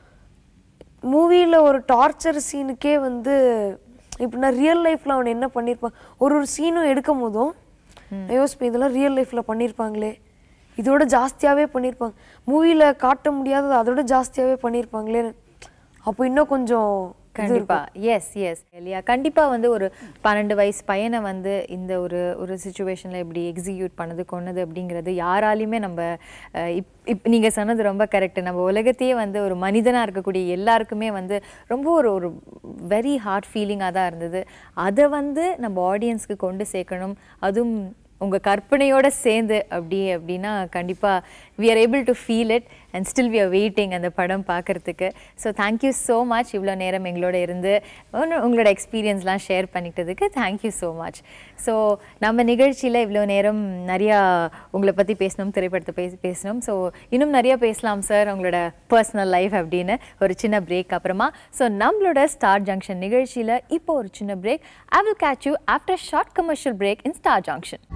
மூவியில் ஒரு டார்ச்சர் சீனுக்கே வந்து இப்போ நான் ரியல் லைஃப்பில் அவன் என்ன பண்ணியிருப்பான் ஒரு ஒரு சீனும் எடுக்கும் போதும் நான் யோசிப்பேன் இதெல்லாம் ரியல் லைஃப்பில் பண்ணியிருப்பாங்களே இதோட ஜாஸ்தியாகவே பண்ணியிருப்பாங்க மூவியில் காட்ட முடியாதது அதோட ஜாஸ்தியாகவே பண்ணியிருப்பாங்களேன்னு அப்போ இன்னும் கொஞ்சம் இது கண்டிப்பா எஸ் எஸ் இல்லையா கண்டிப்பா வந்து ஒரு பன்னெண்டு வயசு பையனை வந்து இந்த ஒரு ஒரு சுச்சுவேஷன்ல இப்படி எக்ஸிக்யூட் பண்ணது கொன்னது அப்படிங்கிறது யாராலையுமே நம்ம அஹ், இப் இப் நீங்க சொன்னது ரொம்ப கரெக்ட் நம்ம உலகத்தையே வந்து ஒரு மனிதனா இருக்கக்கூடிய எல்லாருக்குமே வந்து ரொம்ப ஒரு ஒரு வெரி ஹார்ட் ஃபீலிங்காக தான் இருந்தது அதை வந்து நம்ம ஆடியன்ஸ்க்கு கொண்டு சேர்க்கணும் அதுவும் உங்க கற்பனையோட சேர்ந்து அப்படி அப்படின்னா கண்டிப்பா we are able to feel it and still we are waiting அந்த படம் பார்க்கறதுக்கு ஸோ தேங்க்யூ ஸோ மச் இவ்வளோ நேரம் எங்களோட இருந்து உன்னு- உங்களோட எக்ஸ்பீரியன்ஸ்லாம் ஷேர் பண்ணிக்கிட்டதுக்கு தேங்க்யூ ஸோ மச் ஸோ நம்ம நிகழ்ச்சியில் இவ்வளோ நேரம் நிறையா உங்களை பற்றி பேசணும் திரைப்படத்தை பேசி பேசணும் ஸோ இன்னும் நிறைய பேசலாம் சார் உங்களோட பர்சனல் லைஃப் அப்படின்னு ஒரு சின்ன பிரேக் அப்புறமா ஸோ நம்மளோட ஸ்டார் ஜங்ஷன் நிகழ்ச்சியில் இப்போ ஒரு சின்ன break I will catch you after short commercial break in Star Junction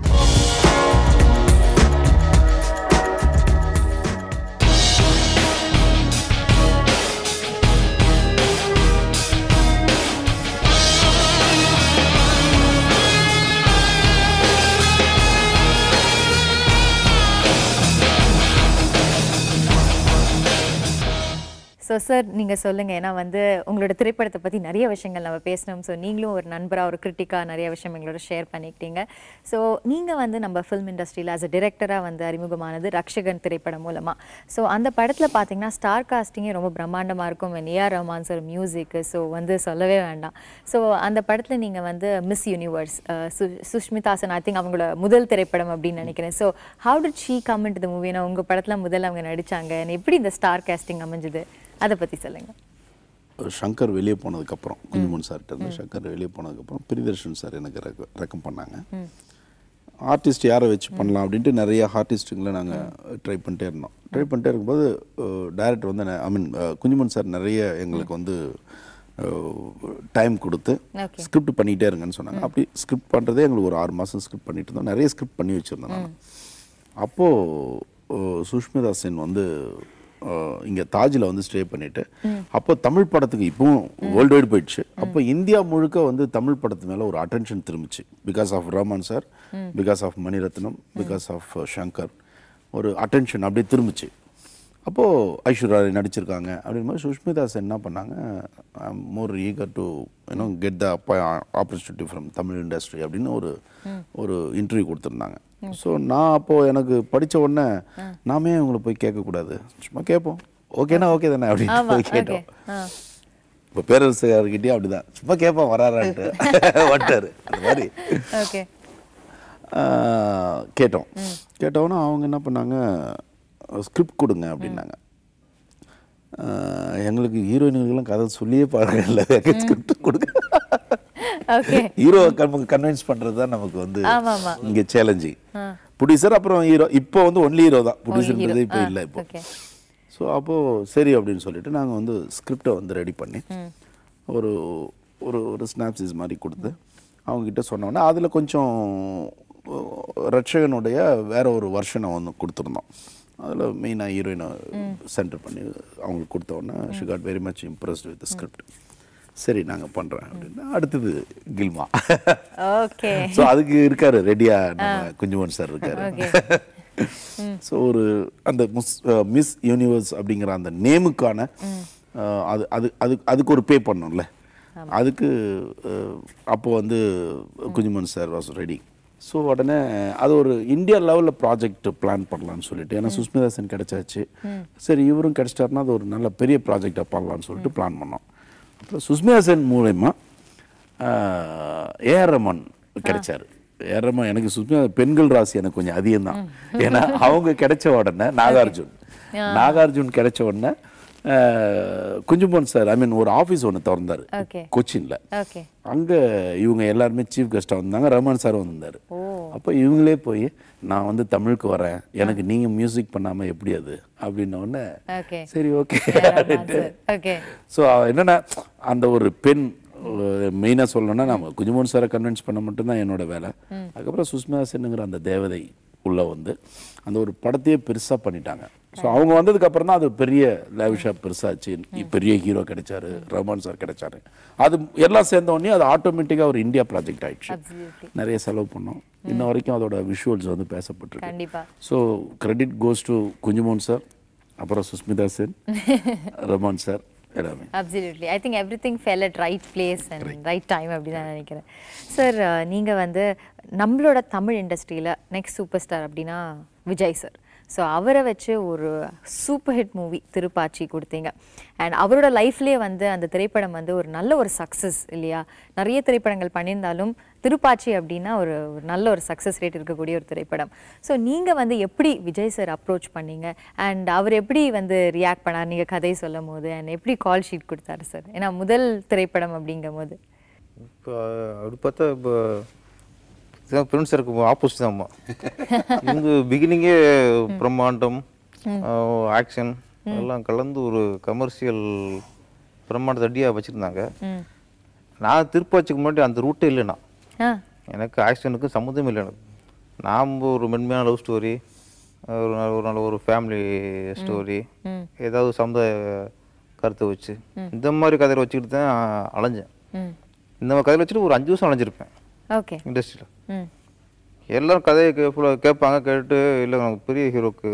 so sir நீங்கள் சொல்லுங்கள் ஏன்னா வந்து உங்களோட திரைப்படத்தை பற்றி நிறைய விஷயங்கள் நம்ம பேசணும் ஸோ நீங்களும் ஒரு நண்பராக ஒரு கிரிட்டிக்காக நிறைய விஷயம் எங்களோட ஷேர் பண்ணிக்கிட்டீங்க ஸோ நீங்கள் வந்து நம்ம ஃபிலிம் இண்டஸ்ட்ரியில் ஆஸ் அ டிரெக்டராக வந்து அறிமுகமானது ரக்ஷகன் திரைப்படம் மூலமாக ஸோ அந்த படத்தில் பார்த்தீங்கன்னா ஸ்டார் காஸ்டிங்கே ரொம்ப பிரம்மாண்டமாக இருக்கும் ஏஆர் ரஹ்மான் சார் மியூசிக்கு ஸோ வந்து சொல்லவே வேண்டாம் ஸோ அந்த படத்தில் நீங்கள் வந்து miss universe Sushmita Sen I think அவங்களோட முதல் திரைப்படம் அப்படின்னு நினைக்கிறேன் so how did she come in the movie நான் உங்கள் படத்தில் முதல்ல அவங்க நடிச்சாங்க எப்படி இந்த ஸ்டார் காஸ்டிங் அமைஞ்சுது அதை பற்றி சொல்லுங்கள் சங்கர் வெளியே போனதுக்கப்புறம் குஞ்சுமன் சார்கிட்ட இருந்து சங்கர் வெளியே போனதுக்கப்புறம் பிரியதர்ஷன் சார் எனக்கு ரெக்க ரெக்கம் பண்ணாங்க ஆர்டிஸ்ட் யாரை வச்சு பண்ணலாம் அப்படின்ட்டு நிறைய ஆர்டிஸ்ட்டுங்களை நாங்கள் ட்ரை பண்ணிட்டே இருந்தோம் ட்ரை பண்ணிட்டே இருக்கும்போது டைரக்டர் வந்து ஐ மீன் குஞ்சுமன் சார் நிறைய எங்களுக்கு வந்து டைம் கொடுத்து Okay. ஸ்கிரிப்ட் பண்ணிகிட்டே இருங்கன்னு சொன்னாங்க அப்படி ஸ்கிரிப்ட் பண்ணுறதே எங்களுக்கு ஒரு ஆறு மாதம் ஸ்கிரிப்ட் பண்ணிட்டு இருந்தோம் நிறைய ஸ்கிரிப்ட் பண்ணி வச்சுருந்தோம் நான் அப்போது சுஷ்மிதா சென் வந்து இங்கே தாஜில் வந்து ஸ்டே பண்ணிட்டு அப்போ தமிழ் படத்துக்கு இப்பவும் வேர்ல்டு வைடு போயிடுச்சு அப்போ இந்தியா முழுக்க வந்து தமிழ் படத்து மேலே ஒரு அட்டென்ஷன் திரும்பிச்சு because of Rahman sir because of Mani Ratnam because of Shankar ஒரு அட்டென்ஷன் அப்படியே திரும்பிச்சு அப்போது ஐஸ்வர்யா ராய் நடிச்சிருக்காங்க அப்படின் போது சுஷ்மிதா சென் என்ன பண்ணாங்க more eager to you know get the opportunity from Tamil industry அப்படின்னு ஒரு ஒரு இன்டர்வியூ கொடுத்துருந்தாங்க ஸோ நான் அப்போது எனக்கு படித்த உடனே நாமே இவங்களை போய் கேட்கக்கூடாது சும்மா கேட்போம் ஓகேனா ஓகே தானே அப்படின்னு ஆமா போய் ஓகே கேட்டோம் இப்போ பேரரசுகார்கிட்டயும் அப்படிதான் சும்மா கேட்போம் வராரான்ட்டு வந்துட்டாரு அந்த மாதிரி ஓகே ஆஹ், கேட்டோம் கேட்டோன்னா அவங்க என்ன பண்ணாங்க ஸ்கிரிப்ட் கொடுங்க அப்படின்னாங்க ஆஹ், எங்களுக்கு ஹீரோயின்களுக்கெல்லாம் கதை சொல்லியே பாருங்க இல்லை ஸ்கிரிப்ட் கொடுங்க ஓகே ஹீரோ கன்வின்ஸ் பண்ணுறது தான் நமக்கு வந்து ஆமா, ஆமா. இங்கே சேலஞ்சிங் ப்ரொடியூசர் அப்புறம் ஹீரோ இப்போ வந்து ஒன்லி ஹீரோ தான் ப்ரொடியூசர்ன்றது இப்போ இல்லை இப்போ ஓகே ஸோ அப்போது சரி அப்படின்னு சொல்லிட்டு நாங்கள் வந்து ஸ்கிரிப்டை வந்து ரெடி பண்ணி ஒரு ஒரு ஒரு ஸ்னாப்சிஸ் மாதிரி கொடுத்து அவங்கக்கிட்ட சொன்னோன்னே அதில் கொஞ்சம் ரட்சகனுடைய வேற ஒரு வருஷனை ஒன்று கொடுத்துருந்தோம் அதில் மெயினாக ஹீரோயினை சென்டர் பண்ணி அவங்களுக்கு கொடுத்த உடனே she got very much impressed with script சரி நாங்கள் பண்ணுறேன் அப்படின்னா அடுத்தது கில்மா ஓகே ஸோ அதுக்கு இருக்காரு ரெடியா நம்ம குஞ்சுமன் சார் இருக்காரு ஓகே ஸோ ஒரு அந்த மிஸ் மிஸ் யூனிவர்ஸ் அப்படிங்கிற அந்த நேமுக்கான அது அது அது அதுக்கு ஒரு பே பண்ணோம்ல அதுக்கு அஹ், அப்போ வந்து Kunjumon sir was ready so உடனே அது ஒரு இந்தியா லெவலில் ப்ராஜெக்ட் பிளான் பண்ணலாம்னு சொல்லிட்டு ஏன்னா சுஸ்மிதா சென் கிடைச்சாச்சு சரி இவரும் கிடைச்சிட்டாருன்னா அது ஒரு நல்ல பெரிய ப்ராஜெக்டாக பண்ணலாம்னு சொல்லிட்டு பிளான் பண்ணோம் அப்புறம் சுஸ்மிதா சென் மூலயமா ஏஆர் ரமன் கிடைச்சாரு ஏஆர் ரமன் எனக்கு சுஸ்மிதா பெண்கள் ராசி எனக்கு கொஞ்சம் அதிகம் தான் ஏன்னா அவங்க கிடைச்ச உடனே நாகார்ஜுன் நாகார்ஜுன் கிடைச்ச உடனே அஹ், குஞ்சுமோன் சார் ஐ மீன் ஒரு ஆஃபீஸ் ஒன்று திறந்தாரு Okay. கொச்சின்ல ஓகே அங்க இவங்க எல்லாருமே சீஃப் கெஸ்ட்டாக வந்தாங்க ரமன் சார் வந்திருந்தாரு அப்போ இவங்களே போய் நான் வந்து தமிழுக்கு வரேன் எனக்கு நீங்க மியூசிக் பண்ணாம எப்படி அது அப்படின்ன உடனே ஓகே சரி ஓகே ஓகே ஸோ என்னன்னா அந்த ஒரு பெண் மெயினாக சொல்லணும்னா நம்ம குஞ்சுமோன் சாரை கன்வின்ஸ் பண்ண மட்டும்தான் என்னோட வேலை அதுக்கப்புறம் சுஷ்மிதா சென்னுங்கிற அந்த தேவதை உள்ள வந்து அந்த ஒரு படத்தையே பெருசா பண்ணிட்டாங்க ஸோ அவங்க வந்ததுக்கு அப்புறம் தான் அது பெரிய லேவிஷா பெருசாச்சு பெரிய ஹீரோ கிடைச்சாரு ரஹ்மான் சார் கிடைச்சாரு அது எல்லாம் சேர்ந்த உடனே அது ஆட்டோமேட்டிக்காக ஒரு இந்தியா ப்ராஜெக்ட் ஆயிடுச்சு Absolutely. நிறைய செலவு பண்ணோம் இன்ன வரைக்கும் அதோட விஷுவல்ஸ் வந்து பேசப்பட்டிருக்கு கண்டிப்பா so credit goes to Kunjumon sir அப்புறம் சுஸ்மிதா சென் ரஹ்மான் சார் எல்லாமே absolutely I think everything fell at right place and right time அப்படி தான் நினைக்கிறேன் சார் நீங்கள் வந்து நம்மளோட தமிழ் இண்டஸ்ட்ரியில் நெக்ஸ்ட் சூப்பர் ஸ்டார் அப்படின்னா விஜய் சார் ஸோ அவரை வச்சு ஒரு சூப்பர் ஹிட் மூவி திருப்பாச்சி கொடுத்தீங்க அண்ட் அவரோட லைஃப்லேயே வந்து அந்த திரைப்படம் வந்து ஒரு நல்ல ஒரு சக்ஸஸ் இல்லையா நிறைய திரைப்படங்கள் பண்ணியிருந்தாலும் திருப்பாச்சி அப்படின்னா ஒரு ஒரு நல்ல ஒரு சக்ஸஸ் ரேட் இருக்கக்கூடிய ஒரு திரைப்படம் ஸோ நீங்கள் வந்து எப்படி விஜய் சார் அப்ரோச் பண்ணீங்க அண்ட் அவர் எப்படி வந்து ரியாக்ட் பண்ணார் நீங்கள் கதை சொல்லும் போது அண்ட் எப்படி கால் ஷீட் கொடுத்தாரு சார் ஏன்னா முதல் திரைப்படம் அப்படிங்கும் போது இப்போ அப்படி பார்த்தா இப்போ இதுதான் ஃப்ரெண்ட்ஸ் இருக்கு ஆப்போசிட் தான்மா இவங்க பிகினிங்கே பிரம்மாண்டம் ஆக்ஷன் எல்லாம் கலந்து ஒரு கமர்ஷியல் பிரம்மாண்ட தடியாக வச்சுருந்தாங்க ம் நான் திருப்பாச்சிக்கு முன்னாடி அந்த ரூட்டே இல்லைண்ணா ஆ எனக்கு ஆக்ஷனுக்கு சம்மந்தம் இல்லை எனக்கு நாம் ஒரு மென்மையான லவ் ஸ்டோரி ஒரு நல்ல ஒரு நல்ல ஒரு ஃபேமிலி ஸ்டோரி ஏதாவது சமுதாய கருத்தை வச்சு இந்த மாதிரி கதையில் வச்சுக்கிட்டு தான் அலைஞ்சேன் ம் இந்த மாதிரி கதையில் வச்சுட்டு ஒரு அஞ்சு வருஷம் அலைஞ்சிருப்பேன் ஓகே இண்டஸ்ட்ரியில் ம் எல்லாரும் கதையை கே ஃபுல்லாக கேட்பாங்க கேட்டு இல்லை நமக்கு பெரிய ஹீரோக்கு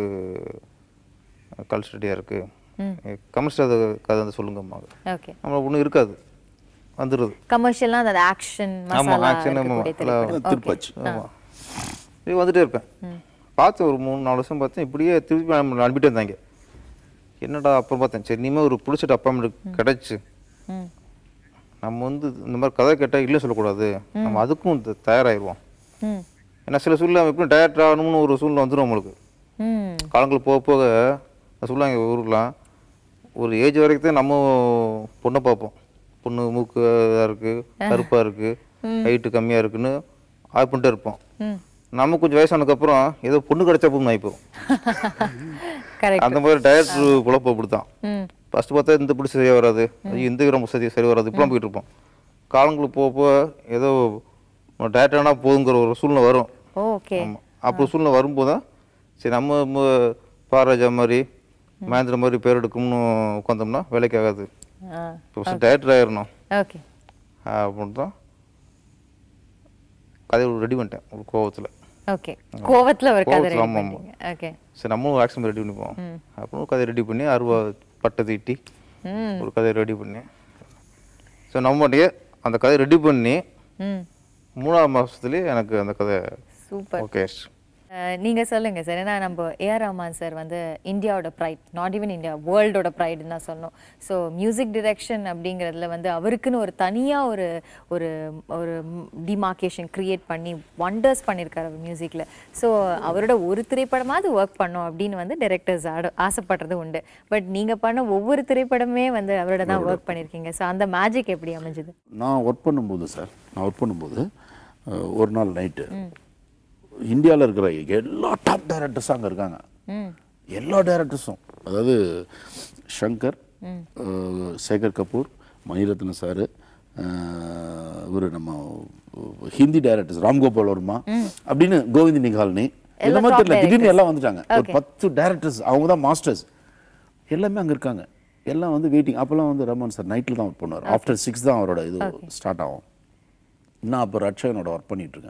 கல் ஸ்டடியாக இருக்குது கமர்ஷியல் கதை வந்து சொல்லுங்கம்மாங்க ஓகே நம்மளுக்கு ஒன்றும் இருக்காது வந்துடுது கமர்ஷியலாக அந்த ஆக்ஷன் ஆமா, மசாலா action, ஆமா, இருக்கக்கூடிய எல்லாம் திரைப்படம் திருப்பாச்சி ஆமாம் இப்படி வந்துட்டே இருப்பேன் பார்த்து ஒரு மூணு நாலு வருஷம் பார்த்தேன் இப்படியே திருப்பி நம்ம அனுப்பிட்டே இருந்தாங்க என்னடா அப்புறம் பார்த்தேன் சரி இனிமேல் ஒரு பிடிச்சிட்டு அப்பாயின்மெண்ட் கிடச்சி ம் நம்ம வந்து இந்த மாதிரி கதை கேட்டால் இல்லை சொல்லக்கூடாது நம்ம அதுக்கும் த- தயாராகிடுவோம் ம் ஏன்னா சில சூழ்நிலை நம்ம எப்படி டயரக்டர் ஆகணும்னு ஒரு சூழ்நிலை வந்துடும் நம்மளுக்கு ம் காலங்கள் போக போக நான் சொல்லுவாங்க ஊருக்குலாம் ஒரு ஏஜ் வரைக்கும் தான் நம்ம பொண்ணை பார்ப்போம் பொண்ணு மூக்கு இதாக இருக்குது கருப்பாக இருக்குது ஹைட்டு கம்மியாக இருக்குன்னு ஆய் பண்ணிட்டே இருப்போம் ம் நம்ம கொஞ்சம் வயசானதுக்கப்புறம் ஏதோ பொண்ணு கிடைச்சா போதும் ஆகிப்போம் கரெக்ட் அந்த மாதிரி டயரக்டர் குழப்பம் அப்படித்தான் ம் ஃபஸ்ட்டு பார்த்தா இந்த பிடிச்சி சரியாக வராது ஐயோ, இந்த ரொம்ப சரி சரி வராது இப்படிலாம் போயிட்டு இருப்போம் காலங்களுக்கு போக போக ஏதோ டேரக்டர்னா போதுங்கிற ஒரு சூழ்நிலை வரும் ஓகே ஆமாம் அப்போ சூழ்நிலை வரும்போது தான் சரி நம்ம ம- பாராஜா மாதிரி மகேந்திர மாதிரி பேர் எடுக்கணும்னு உட்காந்தோம்னா வேலைக்கு ஆகாது ஆ இப்போ ஃபஸ்ட் டேரக்டர் ஆயிடணும் ஓகே அப்படின்னு தான் கதையை ரெடி பண்ணிட்டேன் ஒரு கோவத்தில் ஓகே கோவத்துல ஒரு கதை கோவத்துல, ரெடி ஆமா, ஆமா. பண்ணீங்க ஓகே சரி நம்மளும் ஆக்ஷன் ரெடி பண்ணிப்போம் அப்புறம் ஒரு கதையை ரெடி பண்ணி அருவா பட்டை தீட்டி ம் ஒரு கதையை ரெடி பண்ணி ஸோ நம்மளுடைய அந்த கதையை ரெடி பண்ணி ம் மூணாவது மாதத்துலேயே எனக்கு அந்த கதை சூப்பர் ஓகே நீங்க சொல்லுங்க சார் ஏன்னா நம்ம ஏஆர் ரஹ்மான் சார் வந்து இந்தியாவோட ப்ரைட் நாட் ஈவன் இந்தியா வேர்ல்டோட ப்ரைடுன்னு தான் சொல்லணும் ஸோ மியூசிக் டிரெக்ஷன் அப்படிங்கிறதுல வந்து அவருக்குன்னு ஒரு தனியா ஒரு ஒரு ஒரு டிமார்க்கேஷன் கிரியேட் பண்ணி வண்டர்ஸ் பண்ணியிருக்காரு அவர் மியூசிக்கில் ஸோ அவரோட ஒரு திரைப்படமாவது ஒர்க் பண்ணோம் அப்படின்னு வந்து டைரக்டர்ஸ் ஆசைப்படுறது உண்டு பட் நீங்க பண்ண ஒவ்வொரு திரைப்படமே வந்து அவரோட தான் ஒர்க் பண்ணியிருக்கீங்க ஸோ அந்த மேஜிக் எப்படி அமைஞ்சது நான் ஒர்க் பண்ணும்போது சார் நான் ஒர்க் பண்ணும்போது அஹ், ஒரு நாள் நைட்டு இந்தியாவில் இருக்கிற எல்லா டாப் டைரக்டர்ஸும் அங்கே இருக்காங்க ம் எல்லா டைரக்டர்ஸும் அதாவது ஷங்கர் அஹ், சேகர் கபூர் மணிரத்ன சார் இவர் நம்ம ஹிந்தி டைரக்டர்ஸ் ராம்கோபால் வர்மா அப்படின்னு கோவிந்த் நிகால்னி இந்த மாதிரி தெரியல திடீர்னு எல்லாம் வந்துட்டாங்க ஒரு பத்து டைரக்டர்ஸ் அவங்க தான் மாஸ்டர்ஸ் எல்லாமே அங்கே இருக்காங்க எல்லாம் வந்து வெயிட்டிங் அப்போல்லாம் வந்து ரமன் சார் நைட்டில் தான் ஒர்க் பண்ணுவார் ஆஃப்டர் சிக்ஸ் தான் அவரோட இது ஸ்டார்ட் ஆகும் நான் அப்போ ரட்சகனோட ஒர்க் பண்ணிட்டு இருக்கேன்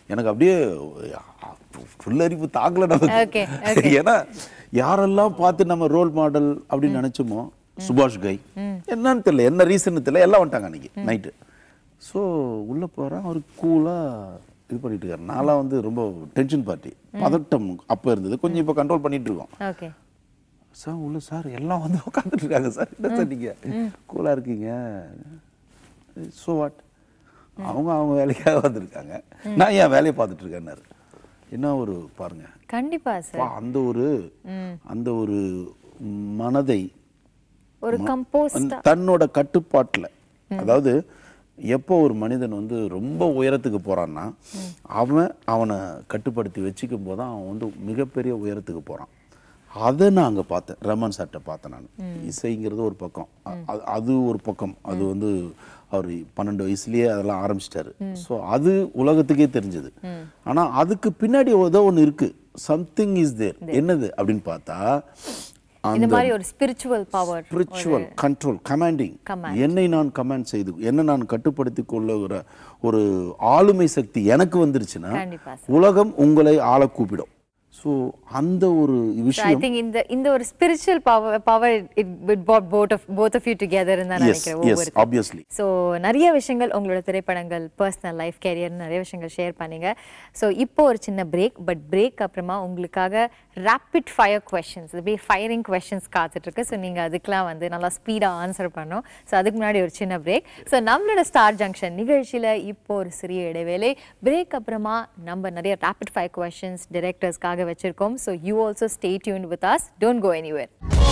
எனக்கு அப்படியே புல்லரிப்பு தாக்கல Okay, நமக்கு ஏன்னா யாரெல்லாம் பார்த்து நம்ம ரோல் மாடல் அப்படின்னு நினைச்சோமோ சுபாஷ் கை என்னன்னு தெரியல என்ன ரீசன் தெரியல எல்லாம் வந்துட்டாங்க அன்னைக்கு நைட்டு ஸோ உள்ள போறேன் அவர் கூலா இது பண்ணிட்டு இருக்காரு நான்லாம் வந்து ரொம்ப டென்ஷன் பார்ட்டி பதட்டம் அப்போ இருந்தது கொஞ்சம் இப்போ கண்ட்ரோல் பண்ணிட்டு இருக்கோம் ஓகே சார் உள்ள சார் எல்லாம் வந்து உட்காந்துட்டு இருக்காங்க சார் என்ன சார் நீங்க கூலா இருக்கீங்க ஸோ வாட் அவங்க அவங்க வேலைக்காக வந்திருக்காங்க நான் என் வேலையை பார்த்துட்டு இருக்கேன்னாரு என்ன ஒரு பாருங்க கண்டிப்பா சார் வா, அந்த ஒரு அந்த ஒரு மனதை ஒரு கம்போஸ்ட் அந்த தன்னோட கட்டுப்பாட்டுல அதாவது எப்போ ஒரு மனிதன் வந்து ரொம்ப உயரத்துக்கு போறான்னா அவன் அவனை கட்டுப்படுத்தி வச்சுக்கும் போது தான் அவன் வந்து மிகப்பெரிய உயரத்துக்கு போறான் அதை நான் அங்க பார்த்தேன் ரமன் சார்ட்ட பார்த்தேன் நான் இசைங்கிறது ஒரு பக்கம் அ- அ- அது ஒரு பக்கம் அது வந்து அவர் பன்னெண்டு வயசுலயே அதெல்லாம் ஆரம்பிச்சிட்டாரு ஸோ அது உலகத்துக்கே தெரிஞ்சது ஆனா அதுக்கு பின்னாடி ஏதோ ஒன்று இருக்கு சம்திங் இஸ் தேர் என்னது அப்படின்னு பார்த்தா இந்த அந்த மாதிரி ஒரு spiritual power spiritual control commanding Command. என்னை நான் கமாண்ட் செய்து என்ன நான் கட்டுப்படுத்தி கொள்ளுகிற ஒரு ஆளுமை சக்தி எனக்கு வந்துருச்சுன்னா கண்டிப்பா உலகம் உங்களை ஆள கூப்பிடும் ஸோ அந்த ஒரு ஐ விஷயம் திங்க் இந்த இந்த ஒரு spiritual power power it it put both of both of you together தான் எஸ் நினைக்கிறேன் எஸ் ஒவ்வொரு ஆப்வியஸ்லி ஸோ நிறைய விஷயங்கள் உங்களோட திரைப்படங்கள் பர்சனல் லைஃப் கேரியர் நிறைய விஷயங்கள் ஷேர் பண்ணீங்க ஸோ இப்போ ஒரு சின்ன பிரேக் பட் பிரேக் அப்புறமா உங்களுக்காக ரேப்பிட் ஃபயர் கொஷின்ஸ் அப்படியே ஃபயரிங் கொஷின்ஸ் காத்துட்ருக்கு ஸோ நீங்கள் அதுக்கெலாம் வந்து நல்லா ஸ்பீடாக ஆன்சர் பண்ணோம் ஸோ அதுக்கு முன்னாடி ஒரு சின்ன பிரேக் ஸோ நம்மளோட ஸ்டார் ஜங்ஷன் நிகழ்ச்சியில் இப்போ ஒரு சிறிய இடைவேளை பிரேக் அப்புறமா நம்ம நிறைய ரேப்பிட் ஃபயர் கொஷின்ஸ் டிரெக்டர்ஸ்க்காக வச்சுருக்கோம் so you also stay tuned with us don't go anywhere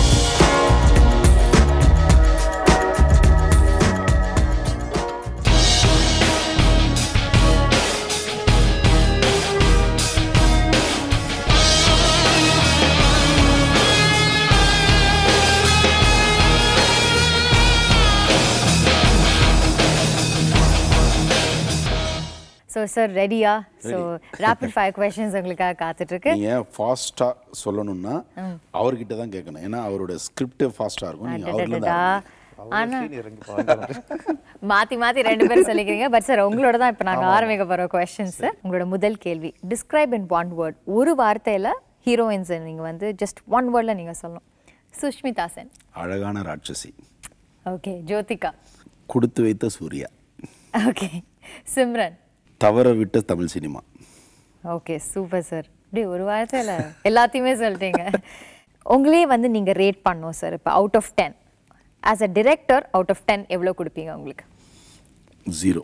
so sir ரெடியா ஸோ ரேப்பிட் ஃபயர் கொஷின்ஸ் உங்களுக்காக காத்துட்ருக்கு நீங்க ஃபாஸ்டா சொல்லணும்னா அவர்கிட்ட தான் கேட்கணும் ஏன்னா அவரோட ஸ்கிரிப்ட் ஃபாஸ்டா இருக்கும் நீங்க அவர்ல அடடடா. தான் ஆனா இறங்கி பாருங்க மாத்தி மாத்தி ரெண்டு பேரும் சொல்லிக்கிறீங்க பட் சார் உங்களோட தான் இப்போ நாங்க ஆரம்பிக்க போற கொஸ்டின்ஸ் உங்களோட முதல் கேள்வி டிஸ்கிரைப் இன் ஒன் வேர்ட் ஒரு வார்த்தையில ஹீரோயின்ஸ் நீங்க வந்து ஜஸ்ட் ஒன் வேர்ட்ல நீங்க சொல்லணும் சுஷ்மிதா சென் அழகான ராட்சசி ஓகே ஜோதிகா கொடுத்து வைத்த சூர்யா ஓகே சிம்ரன் தவற விட்ட Tamil cinema okay super sir இப்படி ஒரு வாரத்தில் எல்லாத்தையுமே சொல்லிட்டீங்க உங்களே வந்து நீங்க ரேட் பண்ணோம் சார் இப்போ out of ten as a director out of ten எவ்வளோ கொடுப்பீங்க உங்களுக்கு ஜீரோ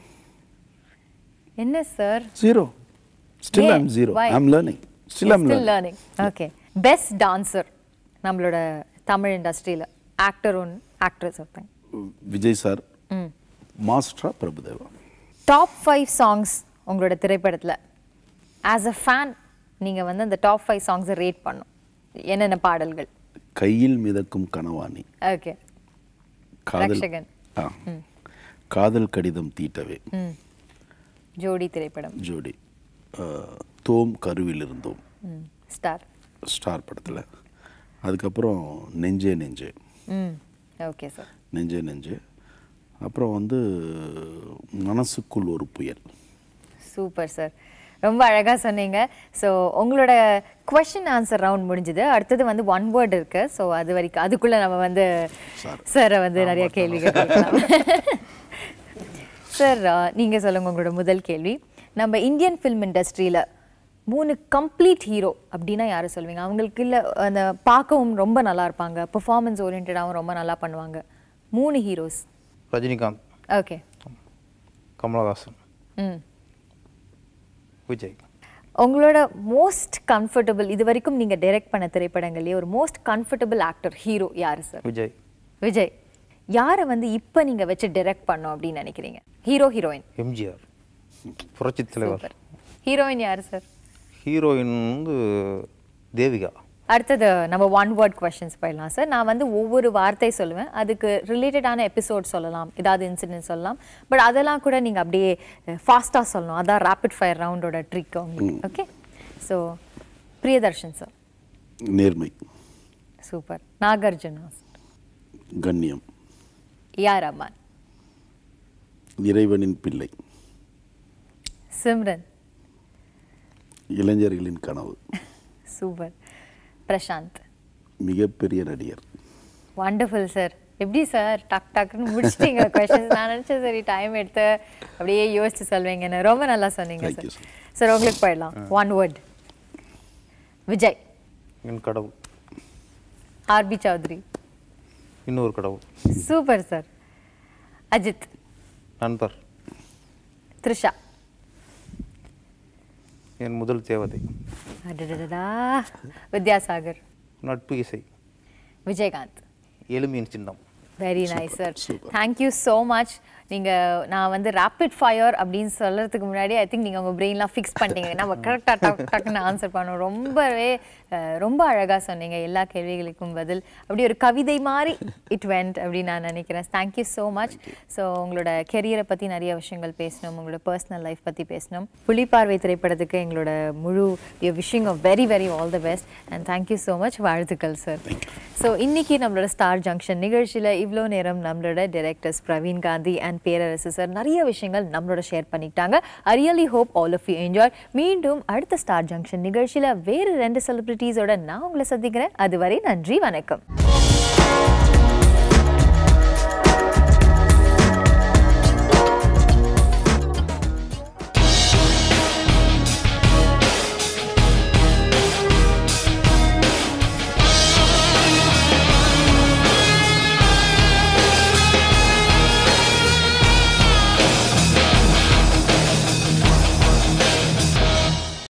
என்ன sir zero still I'm zero Why? I'm learning still I'm still learning learning okay best dancer நம்மளோட தமிழ் இண்டஸ்ட்ரியில் ஆக்டர் ஒன் ஆக்ட்ரஸ் ஒருத்தங்க Vijay sir மாஸ்டரா Prabhu Deva top five songs உங்களோட திரைப்படத்தில் ஆஸ் அ ஃபேன் நீங்கள் வந்து அந்த டாப் ஃபைவ் சாங்ஸை ரேட் பண்ணும் என்னென்ன பாடல்கள் கையில் மிதக்கும் கனவாணி ஓகே காதல் ரக்ஷகன். ஆ காதல் கடிதம் தீட்டவே ம் ஜோடி திரைப்படம் ஜோடி ஆ, தோம் கருவில் இருந்தோம் ம் ஸ்டார் ஸ்டார் படத்தில் அதுக்கப்புறம் நெஞ்சே நெஞ்சே ம் ஓகே சார் நெஞ்சே நெஞ்சே அப்புறம் வந்து மனசுக்குள் ஒரு புயல் சூப்பர் சார் ரொம்ப அழகாக சொன்னீங்க ஸோ உங்களோட கொஷின் ஆன்சர் ரவுண்ட் முடிஞ்சுது அடுத்தது வந்து ஒன் வேர்ட் இருக்கு ஸோ அது வரைக்கும் அதுக்குள்ளே நம்ம வந்து சாரை வந்து நிறைய கேள்விகள் கேட்கலாம் சார் நீங்கள் சொல்லுங்க உங்களோட முதல் கேள்வி நம்ம இந்தியன் ஃபிலிம் இண்டஸ்ட்ரியில் மூணு கம்ப்ளீட் ஹீரோ அப்படின்னா யாரை சொல்வீங்க அவங்களுக்கு இல்லை அந்த பார்க்கவும் ரொம்ப நல்லா இருப்பாங்க பெர்ஃபார்மன்ஸ் ஓரியன்டாகவும் ரொம்ப நல்லா பண்ணுவாங்க மூணு ஹீரோஸ் ரஜினிகாந்த் ஓகே கமலஹாசன் ம் விஜய் உங்களோட மோஸ்ட் கம்ஃபர்டபுள் இது வரைக்கும் நீங்க டைரக்ட் பண்ண திரைப்படங்கள்லயே ஒரு மோஸ்ட் கம்ஃபர்டபிள் ஆக்டர் ஹீரோ யாரு சார் விஜய் விஜய் யாரை வந்து இப்போ நீங்க வச்சு டைரக்ட் பண்ணோம் அப்படின்னு நினைக்கிறீங்க ஹீரோ ஹீரோயின் எம்ஜிஆர் புரட்சி தலைவர் சூப்பர் ஹீரோயின் யாரு சார் ஹீரோயின் வந்து தேவிகா அடுத்தது நம்ம ஒன் வேர்ட் கொஸ்டின்ஸ் போயிடலாம் சார் நான் வந்து ஒவ்வொரு வார்த்தை சொல்லுவேன் அதுக்கு ரிலேட்டடான எபிசோட் சொல்லலாம் ஏதாவது இன்சிடென்ட் சொல்லலாம் பட் அதெல்லாம் கூட நீங்கள் அப்படியே ஃபாஸ்ட்டாக சொல்லணும் அதான் ரேபிட் ஃபயர் ரவுண்டோட ட்ரிக் உங்களுக்கு ஓகே ஸோ பிரியதர்ஷன் சார் நேர்மை சூப்பர் நாகார்ஜுனா கண்ணியம் ஏஆர் ரஹ்மான் இறைவனின் பிள்ளை சிம்ரன் இளைஞர்களின் கனவு சூப்பர் பிரசாந்த் மிகப்பெரிய நடிகர் வண்டர்ஃபுல் சார் எப்படி சார் டக் டக்குன்னு முடிச்சிட்டீங்க கொஷின்ஸ் நான் நினச்சேன் சரி டைம் எடுத்து அப்படியே யோசிச்சு சொல்வீங்கன்னு ரொம்ப நல்லா சொன்னீங்க Thank sir you, sir. Sir உங்களுக்கு போயிடலாம் ஒன் வேர்ட் விஜய் என் கடவுள் ஆர்பி சௌத்ரி இன்னொரு கடவுள் சூப்பர் சார் அஜித் நண்பர் த்ரிஷா என் முதல் தேவதை அடடடடா வித்யாசாகர் நட்பு இசை விஜயகாந்த் எளிமையின் சின்னம் very nice sir thank you so much நீங்கள் நான் வந்து ரேப்பிட் ஃபயர் அப்படின்னு சொல்கிறதுக்கு முன்னாடி ஐ திங்க் நீங்கள் உங்கள் பிரெயின்லாம் ஃபிக்ஸ் பண்ணிட்டீங்க நம்ம கரெக்டாக டக் டக்குன்னு ஆன்சர் பண்ணோம் ரொம்பவே அஹ், ரொம்ப அழகாக சொன்னீங்க எல்லா கேள்விகளுக்கும் பதில் அப்படி ஒரு கவிதை மாதிரி இட் வெண்ட் அப்படின்னு நான் நினைக்கிறேன் தேங்க்யூ ஸோ மச் ஸோ உங்களோட கெரியரை பற்றி நிறைய விஷயங்கள் பேசணும் உங்களோட பர்சனல் லைஃப் பற்றி பேசணும் புலிப்பார்வை திரைப்படத்துக்கு எங்களோட முழு wishing of very very all the best and thank you so much வாழ்த்துக்கள் சார் ஸோ இன்னைக்கு நம்மளோட ஸ்டார் ஜங்ஷன் நிகழ்ச்சியில் இவ்வளோ நேரம் நம்மளோட directors Praveen Gandhi and Perarasu sir நிறைய விஷயங்கள் நம்மளோட ஷேர் பண்ணிக்கிட்டாங்க I really hope all of you enjoy மீண்டும் அடுத்த ஸ்டார் ஜங்ஷன் நிகழ்ச்சியில் வேறு ரெண்டு செலிபிரிட்டிஸோட நான் உங்களை சந்திக்கிறேன் அதுவரை நன்றி வணக்கம்